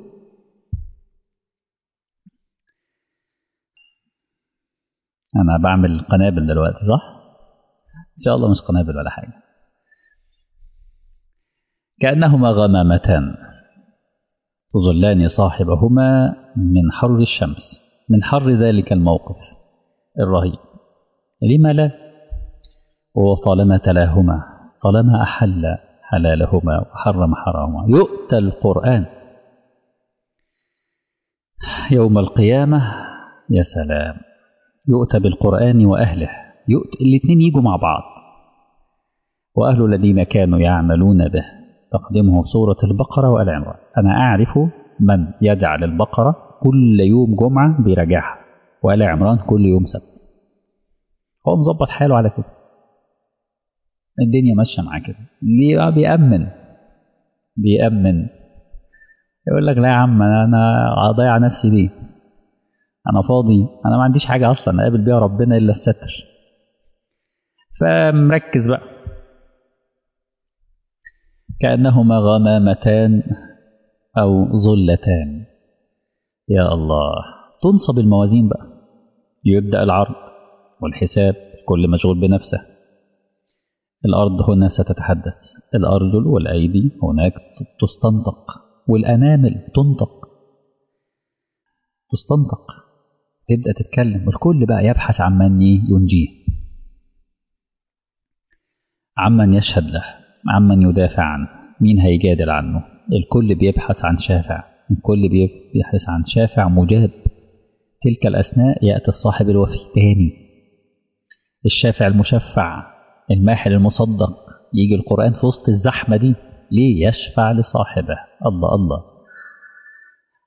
انا بعمل قنابل دلوقتي صح ان شاء الله مش قنابل ولا حاجه كانهما غمامتان تظلان صاحبهما من حر الشمس من حر ذلك الموقف الرهيب لما لا وطالما تلاهما طالما احل حلالهما وحرم حرامهما يؤتى القران يوم القيامه يا سلام يؤتى بالقرآن وأهله يؤتى الاثنين يجوا مع بعض وأهل الذين كانوا يعملون به تقدمه سورة البقرة وآل عمران أنا أعرف من يجعل البقرة كل يوم جمعة بيراجعها وآل عمران كل يوم سبت هو مظبط حاله على كده الدنيا ماشية معاه كده ليه بيأمن بيأمن يقول لك لا يا عم أنا أضيع نفسي ليه انا فاضي انا ما عنديش حاجه اصلا اقابل بيها ربنا الا الستر فمركز بقى كانهما غمامتان او ظلتان يا الله تنصب الموازين بقى يبدا العرض والحساب كل مشغول بنفسه الارض هنا ستتحدث الارجل والايدي هناك تستنطق والانامل تنطق تستنطق تبدأ تتكلم والكل بقى يبحث عن من ينجيه عمن يشهد له عمن يدافع عنه مين هيجادل عنه الكل بيبحث عن شافع الكل بيبحث عن شافع مجاب تلك الأثناء يأتي الصاحب الوفي تاني الشافع المشفع الماحل المصدق يجي القرآن في وسط الزحمة دي ليه يشفع لصاحبه الله الله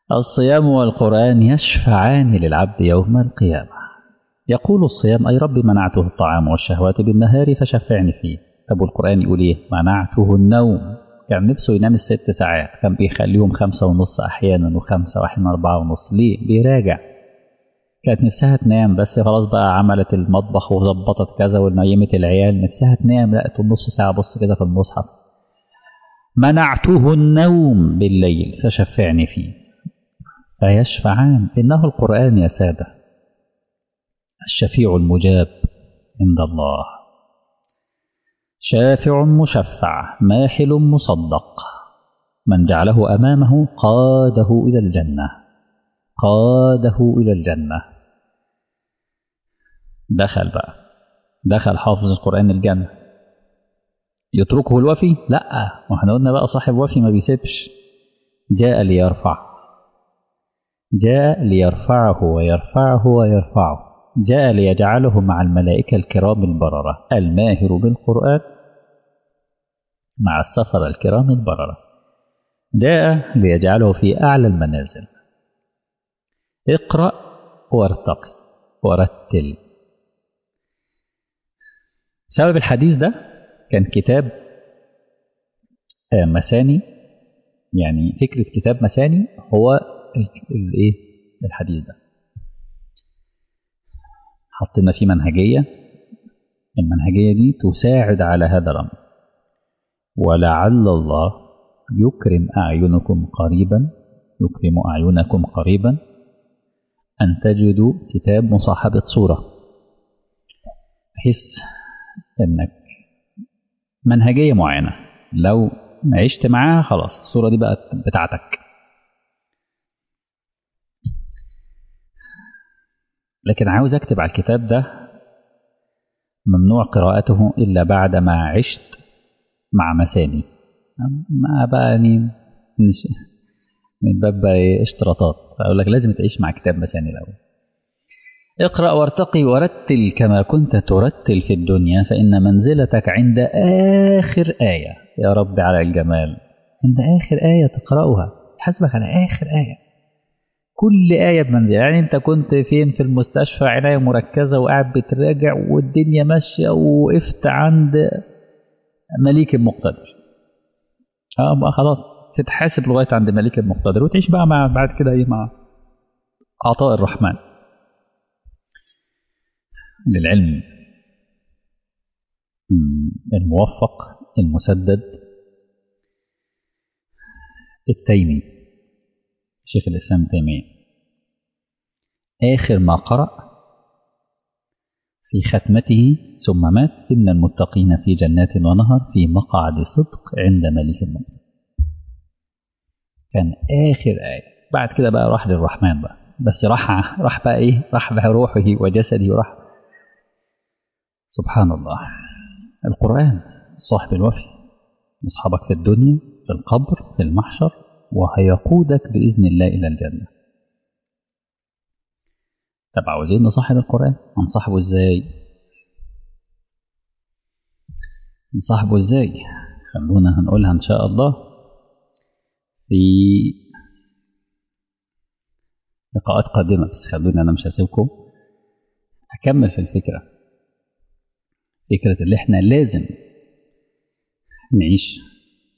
الصيام والقرآن يشفعان للعبد يوم القيامة يقول الصيام أي رب منعته الطعام والشهوات بالنهار فشفعني فيه طب والقرآن يقول إيه منعته النوم كان يعني نفسه ينام الست ساعات كان بيخليهم خمسة ونص أحيانا وخمسة وأحيانا أربعة ونص ليه بيراجع كانت نفسها تنام بس خلاص بقى عملت المطبخ وظبطت كذا ونيمت العيال نفسها تنام لقت نص ساعة بص كده في المصحف منعته النوم بالليل فشفعني فيه فيشفعان إنه القرآن يا سادة الشفيع المجاب عند الله شافع مشفع ماحل مصدق من جعله أمامه قاده إلى الجنة قاده إلى الجنة دخل بقى دخل حافظ القرآن الجنة يتركه الوفي لا ما احنا قلنا بقى صاحب وفي ما بيسيبش جاء ليرفع جاء ليرفعه ويرفعه ويرفعه جاء ليجعله مع الملائكة الكرام البررة الماهر بالقرآن مع السفر الكرام البررة جاء ليجعله في أعلى المنازل اقرأ وارتقي ورتل سبب الحديث ده كان كتاب مساني يعني فكرة كتاب مساني هو الايه الحديث ده حطينا فيه منهجية المنهجية دي تساعد على هذا الأمر ولعل الله يكرم أعينكم قريبا يكرم أعينكم قريبا أن تجدوا كتاب مصاحبة صورة بحيث أنك منهجية معينة لو عشت معاها خلاص الصورة دي بقت بتاعتك لكن عاوز أكتب على الكتاب ده ممنوع قراءته إلا بعد ما عشت مع مساني ما بقى يعني من باب بقى اشتراطات أقول لك لازم تعيش مع كتاب مساني الأول اقرأ وارتقي ورتل كما كنت ترتل في الدنيا فإن منزلتك عند آخر آية يا رب على الجمال عند آخر آية تقرأها حسبك على آخر آية كل آية بمنزل يعني أنت كنت فين في المستشفى عناية مركزة وقاعد بتراجع والدنيا ماشية وقفت عند مليك المقتدر اه بقى خلاص تتحاسب لغاية عند مليك المقتدر وتعيش بقى مع بعد كده ايه مع عطاء الرحمن للعلم الموفق المسدد التيمي شيخ الإسلام تيمية آخر ما قرأ في ختمته ثم مات إن المتقين في جنات ونهر في مقعد صدق عند ملك الموت كان آخر آية بعد كده بقى راح للرحمن بقى بس راح راح بقى إيه راح بروحه وجسده وراح سبحان الله القرآن صاحب الوفي يصحبك في الدنيا في القبر في المحشر وهيقودك بإذن الله إلى الجنة طب عاوزين نصاحب القرآن هنصاحبه إزاي نصاحبه إزاي خلونا هنقولها إن شاء الله في لقاءات قادمة بس خلوني أنا مش هسيبكم هكمل في الفكرة فكرة اللي احنا لازم نعيش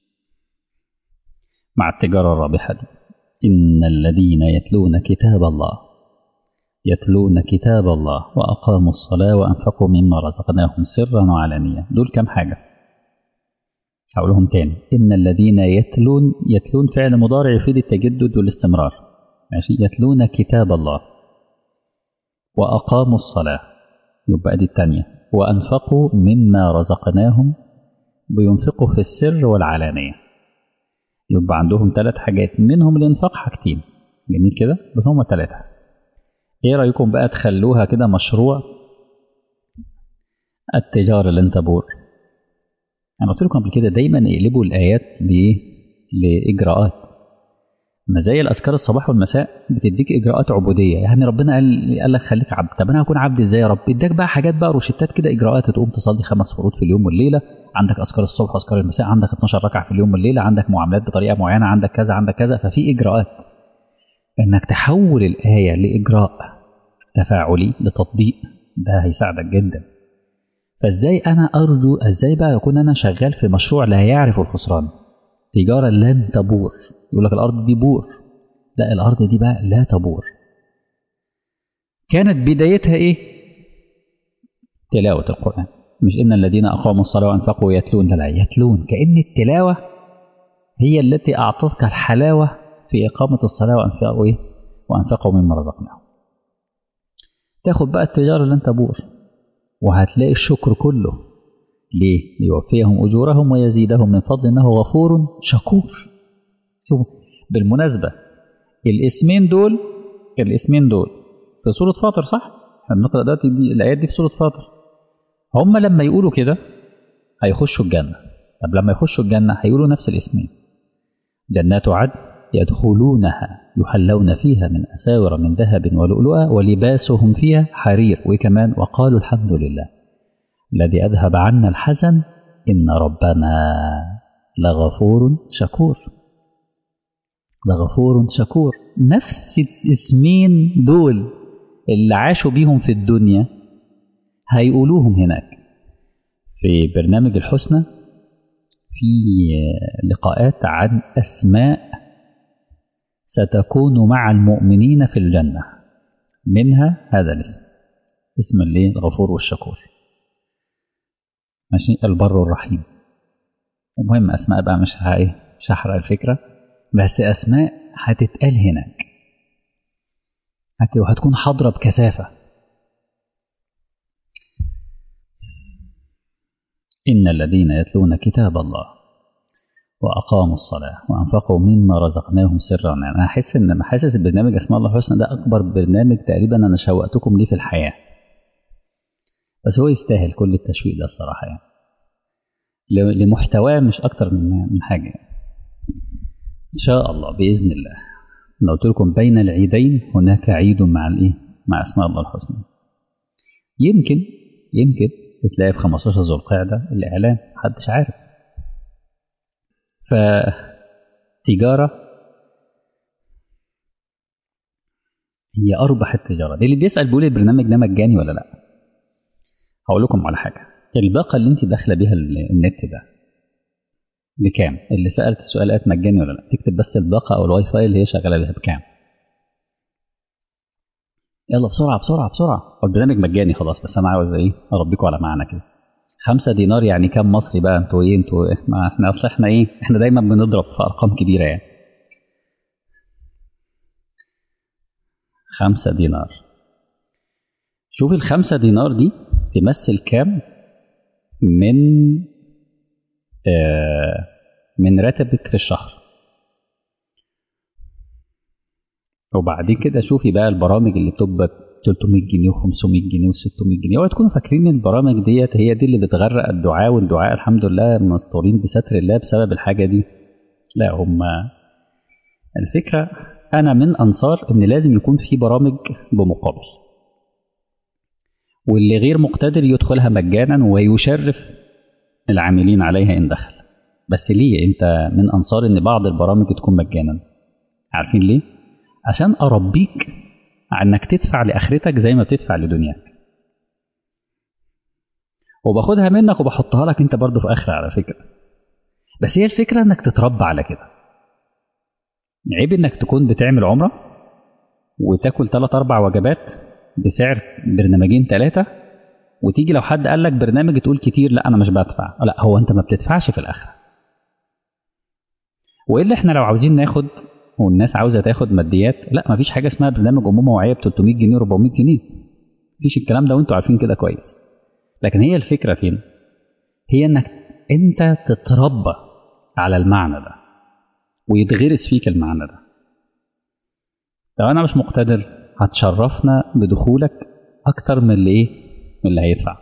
مع التجارة الرابحة دي إن الذين يتلون كتاب الله يتلون كتاب الله وأقاموا الصلاة وأنفقوا مما رزقناهم سرا وعلانية دول كم حاجة هقولهم تاني إن الذين يتلون يتلون فعل مضارع يفيد التجدد والاستمرار ماشي يتلون كتاب الله وأقاموا الصلاة يبقى دي التانية وأنفقوا مما رزقناهم بينفقوا في السر والعلانية يبقى عندهم ثلاث حاجات منهم الانفاق حاجتين جميل كده بس هم ثلاثة ايه رأيكم بقى تخلوها كده مشروع التجارة لن تبور انا قلت لكم قبل كده دايما يقلبوا الايات لايه لاجراءات ما زي الاذكار الصباح والمساء بتديك اجراءات عبوديه يعني ربنا قال قال لك خليك عبد طب انا هكون عبد ازاي يا رب اداك بقى حاجات بقى روشتات كده اجراءات تقوم تصلي خمس فروض في اليوم والليله عندك اذكار الصبح واذكار المساء عندك 12 ركعه في اليوم والليله عندك معاملات بطريقه معينه عندك كذا عندك كذا ففي اجراءات انك تحول الآية لإجراء تفاعلي لتطبيق ده هيساعدك جدا فازاي انا ارجو ازاي بقى يكون انا شغال في مشروع لا يعرف الخسران تجارة لن تبور يقول لك الارض دي بور لا الارض دي بقى لا تبور كانت بدايتها ايه تلاوة القرآن مش إن الذين أقاموا الصلاة وأنفقوا يتلون لا يتلون كأن التلاوة هي التي أعطتك الحلاوة في إقامة الصلاة وأنفقوا إيه وأنفقوا مما رزقناهم تاخد بقى التجارة لن تبور وهتلاقي الشكر كله ليه؟ ليوفيهم أجورهم ويزيدهم من فضل إنه غفور شكور شوف بالمناسبة الاسمين دول الاسمين دول في سورة فاطر صح؟ احنا بنقرأ دلوقتي دي الآيات دي في سورة فاطر هم لما يقولوا كده هيخشوا الجنة طب لما يخشوا الجنة هيقولوا نفس الاسمين جنات عدن يدخلونها يحلون فيها من أساور من ذهب ولؤلؤا ولباسهم فيها حرير وكمان وقالوا الحمد لله الذي أذهب عنا الحزن إن ربنا لغفور شكور لغفور شكور نفس الاسمين دول اللي عاشوا بيهم في الدنيا هيقولوهم هناك في برنامج الحسنى في لقاءات عن أسماء ستكون مع المؤمنين في الجنة منها هذا الاسم اسم اللي الغفور والشكور ماشي البر الرحيم المهم أسماء بقى مش ايه مش هحرق الفكرة بس أسماء هتتقال هناك وهتكون حاضرة بكثافة إن الذين يتلون كتاب الله وأقاموا الصلاة وأنفقوا مما رزقناهم سرا أنا أحس إن حاسس البرنامج أسماء الله الحسنى ده أكبر برنامج تقريبا أنا شوقتكم ليه في الحياة بس هو يستاهل كل التشويق ده الصراحة يعني لمحتواه مش أكتر من من حاجة يعني. إن شاء الله بإذن الله أنا قلت لكم بين العيدين هناك عيد مع الإيه؟ مع أسماء الله الحسنى يمكن يمكن تلاقي في 15 ذو القعدة الإعلان محدش عارف فتجارة هي أربح التجارة دي اللي بيسأل بيقول البرنامج ده مجاني ولا لا هقول لكم على حاجة الباقة اللي انت داخلة بيها النت ده بكام اللي سألت السؤالات مجاني ولا لا تكتب بس الباقة أو الواي فاي اللي هي شغالة بيها بكام يلا بسرعة بسرعة بسرعة هو البرنامج مجاني خلاص بس أنا عاوز إيه أربيكم على معنى كده خمسة دينار يعني كام مصري بقى انتوا ايه انتوا إيه؟ ما احنا اصل احنا ايه احنا دايما بنضرب في ارقام كبيرة يعني خمسة دينار شوف الخمسة دينار دي تمثل كام من آه من راتبك في الشهر وبعدين كده شوفي بقى البرامج اللي بتبقى 300 جنيه و500 جنيه و600 جنيه اوعى تكونوا فاكرين ان البرامج ديت هي دي اللي بتغرق الدعاء والدعاء الحمد لله مستورين بستر الله بسبب الحاجه دي لا هم الفكره انا من انصار ان لازم يكون في برامج بمقابل واللي غير مقتدر يدخلها مجانا ويشرف العاملين عليها ان دخل بس ليه انت من انصار ان بعض البرامج تكون مجانا عارفين ليه عشان اربيك انك تدفع لاخرتك زي ما بتدفع لدنياك وباخدها منك وبحطها لك انت برضه في اخر على فكره بس هي الفكره انك تتربى على كده عيب انك تكون بتعمل عمره وتاكل ثلاث اربع وجبات بسعر برنامجين ثلاثه وتيجي لو حد قال لك برنامج تقول كتير لا انا مش بدفع لا هو انت ما بتدفعش في الاخره والا احنا لو عاوزين ناخد والناس عاوزه تاخد ماديات لا ما فيش حاجه اسمها برنامج امومه وعيه ب 300 جنيه و400 جنيه مفيش الكلام ده وانتوا عارفين كده كويس لكن هي الفكره فين هي انك انت تتربى على المعنى ده ويتغرس فيك المعنى ده لو انا مش مقتدر هتشرفنا بدخولك اكتر من اللي ايه من اللي هيدفع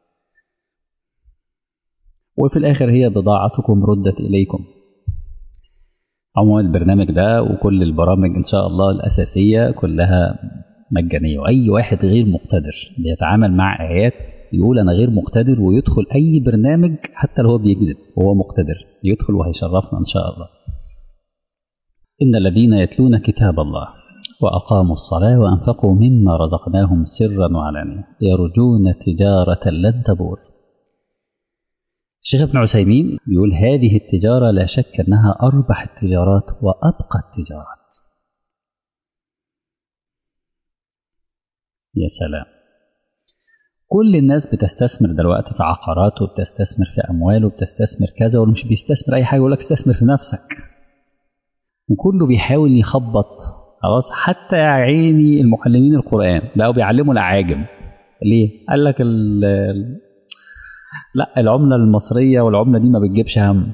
وفي الاخر هي بضاعتكم ردت اليكم عموما البرنامج ده وكل البرامج ان شاء الله الاساسيه كلها مجانيه واي واحد غير مقتدر بيتعامل مع ايات يقول انا غير مقتدر ويدخل اي برنامج حتى لو هو بيكذب وهو مقتدر يدخل وهيشرفنا ان شاء الله ان الذين يتلون كتاب الله وأقاموا الصلاة وأنفقوا مما رزقناهم سرا وعلانية يرجون تجارة لن تبور الشيخ ابن عثيمين يقول هذه التجارة لا شك أنها أربح التجارات وأبقى التجارات يا سلام كل الناس بتستثمر دلوقتي في عقارات وبتستثمر في أموال وبتستثمر كذا واللي مش بيستثمر أي حاجة يقول لك استثمر في نفسك وكله بيحاول يخبط خلاص حتى يا عيني المعلمين القرآن بقوا بيعلموا الأعاجم ليه؟ قال لك ال لا العملة المصرية والعملة دي ما بتجيبش هم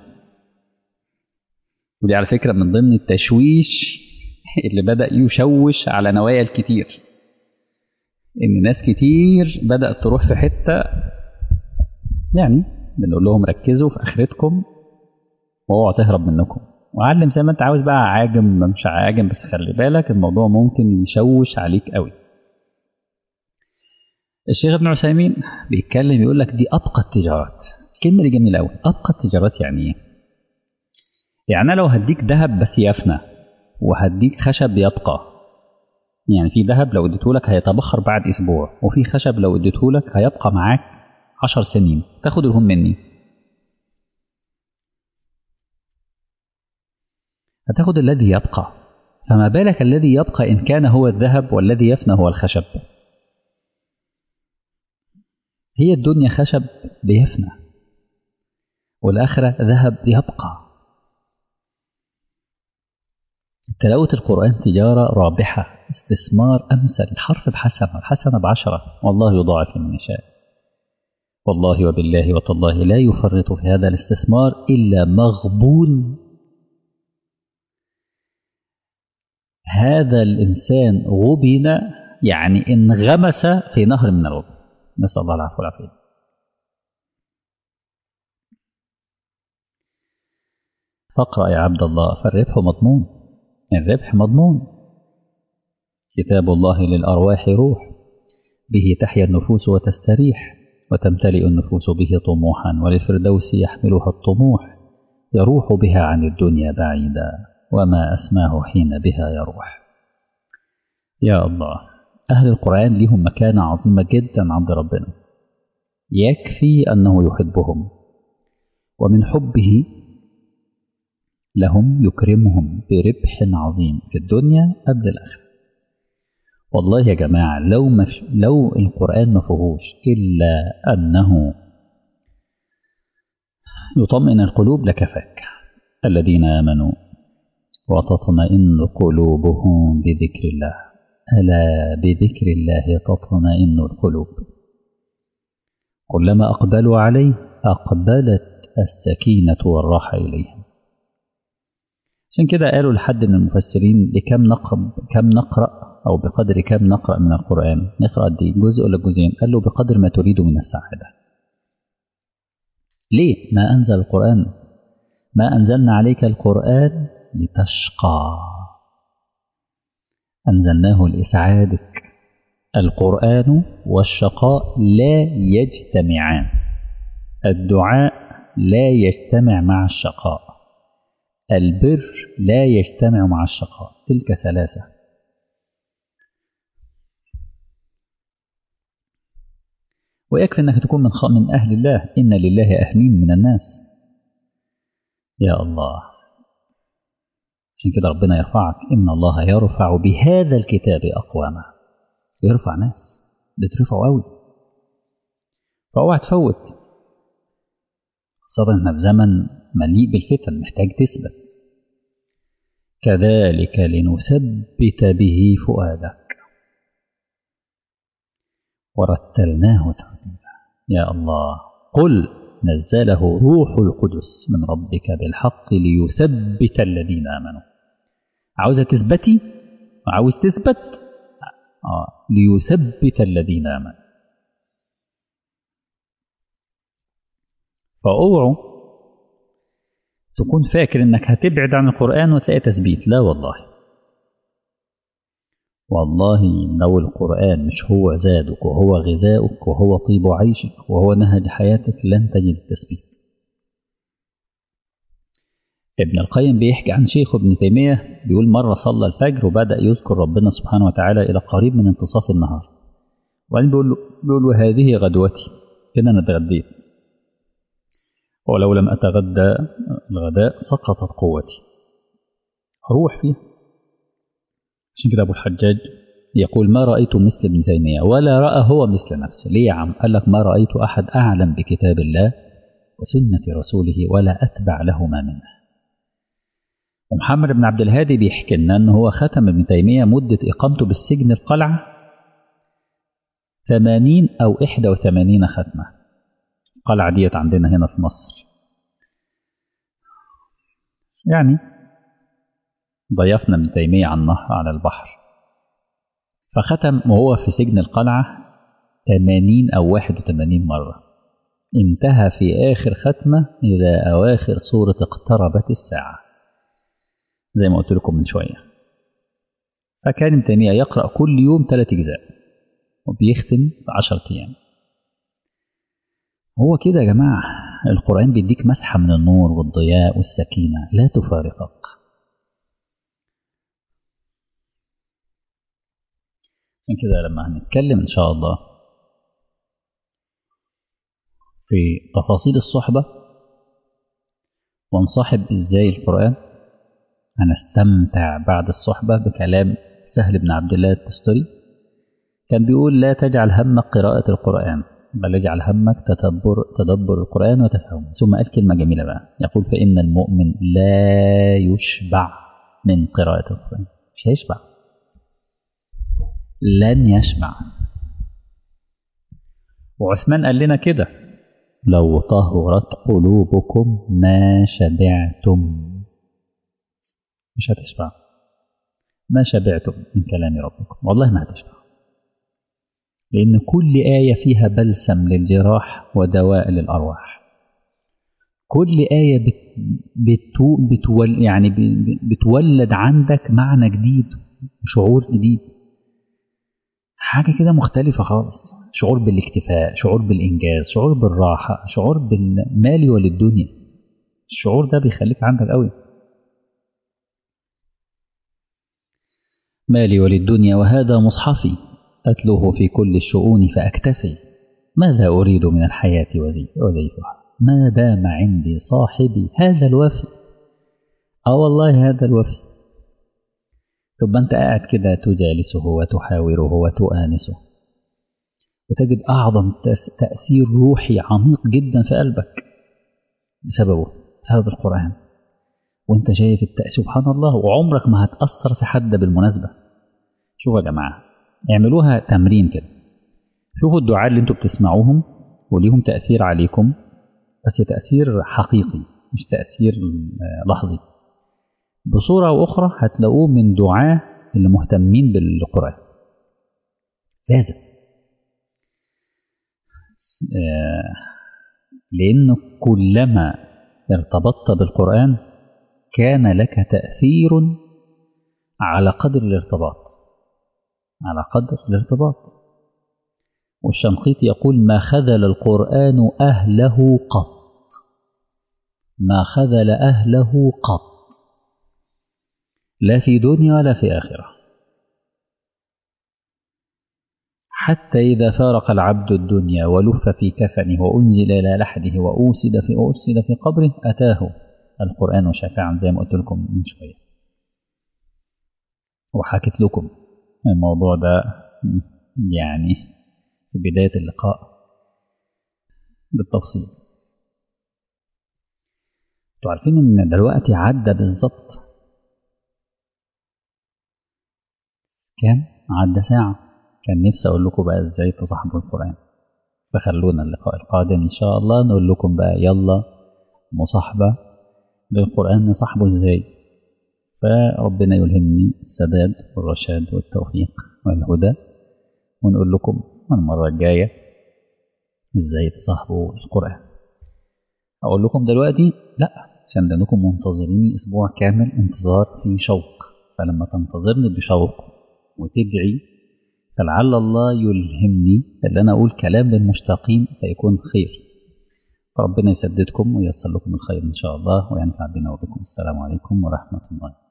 ودي على فكرة من ضمن التشويش اللي بدأ يشوش على نوايا الكتير إن ناس كتير بدأت تروح في حتة يعني بنقول لهم ركزوا في آخرتكم واوعوا تهرب منكم وعلم زي ما انت عاوز بقى عاجم مش عاجم بس خلي بالك الموضوع ممكن يشوش عليك قوي الشيخ ابن عثيمين بيتكلم يقول لك دي ابقى التجارات الكلمه دي جميله قوي ابقى التجارات يعني ايه يعني انا لو هديك ذهب بس يفنى وهديك خشب يبقى يعني في ذهب لو اديته لك هيتبخر بعد اسبوع وفي خشب لو اديته لك هيبقى معاك عشر سنين تاخد الهم مني هتاخد الذي يبقى فما بالك الذي يبقى إن كان هو الذهب والذي يفنى هو الخشب هي الدنيا خشب بيفنى والآخرة ذهب يبقى تلاوة القرآن تجارة رابحة استثمار أمثل الحرف بحسنة الحسنة بعشرة والله يضاعف من يشاء والله وبالله وتالله لا يفرط في هذا الاستثمار إلا مغبون هذا الإنسان غبن يعني انغمس في نهر من الغبن نسأل الله العفو والعافية فاقرأ يا عبد الله فالربح مضمون الربح مضمون كتاب الله للأرواح روح به تحيا النفوس وتستريح وتمتلئ النفوس به طموحا وللفردوس يحملها الطموح يروح بها عن الدنيا بعيدا وما أسماه حين بها يروح يا الله أهل القرآن لهم مكانة عظيمة جدا عند ربنا يكفي أنه يحبهم ومن حبه لهم يكرمهم بربح عظيم في الدنيا قبل الآخرة والله يا جماعة لو, مف... لو القرآن ما فيهوش إلا أنه يطمئن القلوب لكفاك الذين آمنوا وتطمئن قلوبهم بذكر الله ألا بذكر الله تطمئن القلوب كلما أقبلوا عليه أقبلت السكينة والراحة إليهم عشان كده قالوا لحد من المفسرين بكم نقرأ كم نقرأ أو بقدر كم نقرأ من القرآن نقرأ قد جزء ولا جزئين قال له بقدر ما تريد من السعادة ليه ما أنزل القرآن ما أنزلنا عليك القرآن لتشقى أنزلناه لإسعادك القرآن والشقاء لا يجتمعان الدعاء لا يجتمع مع الشقاء البر لا يجتمع مع الشقاء تلك ثلاثة ويكفي أنك تكون من من أهل الله إن لله أهلين من الناس يا الله عشان كده ربنا يرفعك إن الله يرفع بهذا الكتاب أقواما يرفع ناس بترفعوا قوي فاوعى تفوت خاصة احنا في زمن مليء بالفتن محتاج تثبت كذلك لنثبت به فؤادك ورتلناه ترتيلا يا الله قل نزله روح القدس من ربك بالحق ليثبت الذين آمنوا عاوزة تثبتي عاوز تثبت آه. ليثبت الذين آمنوا فاوعوا تكون فاكر انك هتبعد عن القرآن وتلاقي تثبيت لا والله والله لو القرآن مش هو زادك وهو غذاؤك وهو طيب عيشك وهو نهج حياتك لن تجد التثبيت ابن القيم بيحكي عن شيخه ابن تيمية بيقول مرة صلى الفجر وبدأ يذكر ربنا سبحانه وتعالى إلى قريب من انتصاف النهار وبعدين بيقول له, بيقول له هذه غدوتي كده أنا اتغديت ولو لم أتغدى الغداء سقطت قوتي أروح فيها عشان كده أبو الحجاج يقول ما رأيت مثل ابن تيمية ولا رأى هو مثل نفسه ليه يا عم قال لك ما رأيت أحد أعلم بكتاب الله وسنة رسوله ولا أتبع لهما منه ومحمد بن عبد الهادي بيحكي لنا أنه هو ختم ابن تيمية مدة إقامته بالسجن القلعة 80 أو 81 ختمة القلعة ديت عندنا هنا في مصر يعني ضيفنا ابن تيمية على النهر على البحر فختم وهو في سجن القلعة 80 أو 81 مرة انتهى في آخر ختمة إلى أواخر سورة اقتربت الساعة زي ما قلت لكم من شوية فكان ابن تيمية يقرأ كل يوم ثلاث أجزاء وبيختم في عشرة أيام هو كده يا جماعة القرآن بيديك مسحة من النور والضياء والسكينة لا تفارقك عشان كده لما هنتكلم إن شاء الله في تفاصيل الصحبة ونصاحب إزاي القرآن هنستمتع بعد الصحبة بكلام سهل بن عبد الله التستري كان بيقول لا تجعل همك قراءة القرآن بل اجعل همك تدبر, تدبر القرآن وتفهمه ثم قال كلمة جميلة بقى يقول فإن المؤمن لا يشبع من قراءة القرآن مش هيشبع لن يشبع وعثمان قال لنا كده لو طهرت قلوبكم ما شبعتم مش هتشبع ما شبعتم من كلام ربكم والله ما هتشبع لأن كل آية فيها بلسم للجراح ودواء للأرواح كل آية بت بتو بتول يعني بتولد عندك معنى جديد وشعور جديد حاجة كده مختلفة خالص شعور بالاكتفاء شعور بالإنجاز شعور بالراحة شعور بالمال وللدنيا الشعور ده بيخليك عندك قوي مالي وللدنيا وهذا مصحفي أتلوه في كل الشؤون فأكتفي ماذا أريد من الحياة وزيفها ما دام عندي صاحبي هذا الوفي آه والله هذا الوفي طب أنت قاعد كده تجالسه وتحاوره وتؤانسه وتجد أعظم تأثير روحي عميق جدا في قلبك بسببه بسبب القرآن وانت شايف التأثير سبحان الله وعمرك ما هتأثر في حد بالمناسبة شوفوا يا جماعة اعملوها تمرين كده شوفوا الدعاء اللي انتوا بتسمعوهم وليهم تأثير عليكم بس تأثير حقيقي مش تأثير لحظي بصورة أو أخرى هتلاقوه من دعاة اللي مهتمين بالقرآن لازم لأن كلما ارتبطت بالقرآن كان لك تأثير على قدر الارتباط على قدر الارتباط والشنقيط يقول ما خذل القرآن أهله قط ما خذل أهله قط لا في دنيا ولا في آخرة حتى إذا فارق العبد الدنيا ولف في كفنه وأنزل إلى لحده وأوسد في أرسد في قبره أتاه القرآن شافعا زي ما قلت لكم من شوية وحكيت لكم الموضوع ده يعني في بداية اللقاء بالتفصيل انتوا عارفين ان دلوقتي عدى بالظبط كام عدى ساعة كان نفسي اقول لكم بقى ازاي تصاحبوا القرآن فخلونا اللقاء القادم ان شاء الله نقول لكم بقى يلا مصاحبة للقرآن نصاحبه ازاي فربنا يلهمني السداد والرشاد والتوفيق والهدى ونقول لكم المرة الجاية ازاي تصاحبوا القرآن أقول لكم دلوقتي لا عشان لأنكم منتظريني أسبوع كامل انتظار في شوق فلما تنتظرني بشوق وتدعي فلعل الله يلهمني ان انا اقول كلام للمشتاقين فيكون خير فربنا يسددكم وييسر لكم الخير إن شاء الله وينفع بنا وبكم السلام عليكم ورحمة الله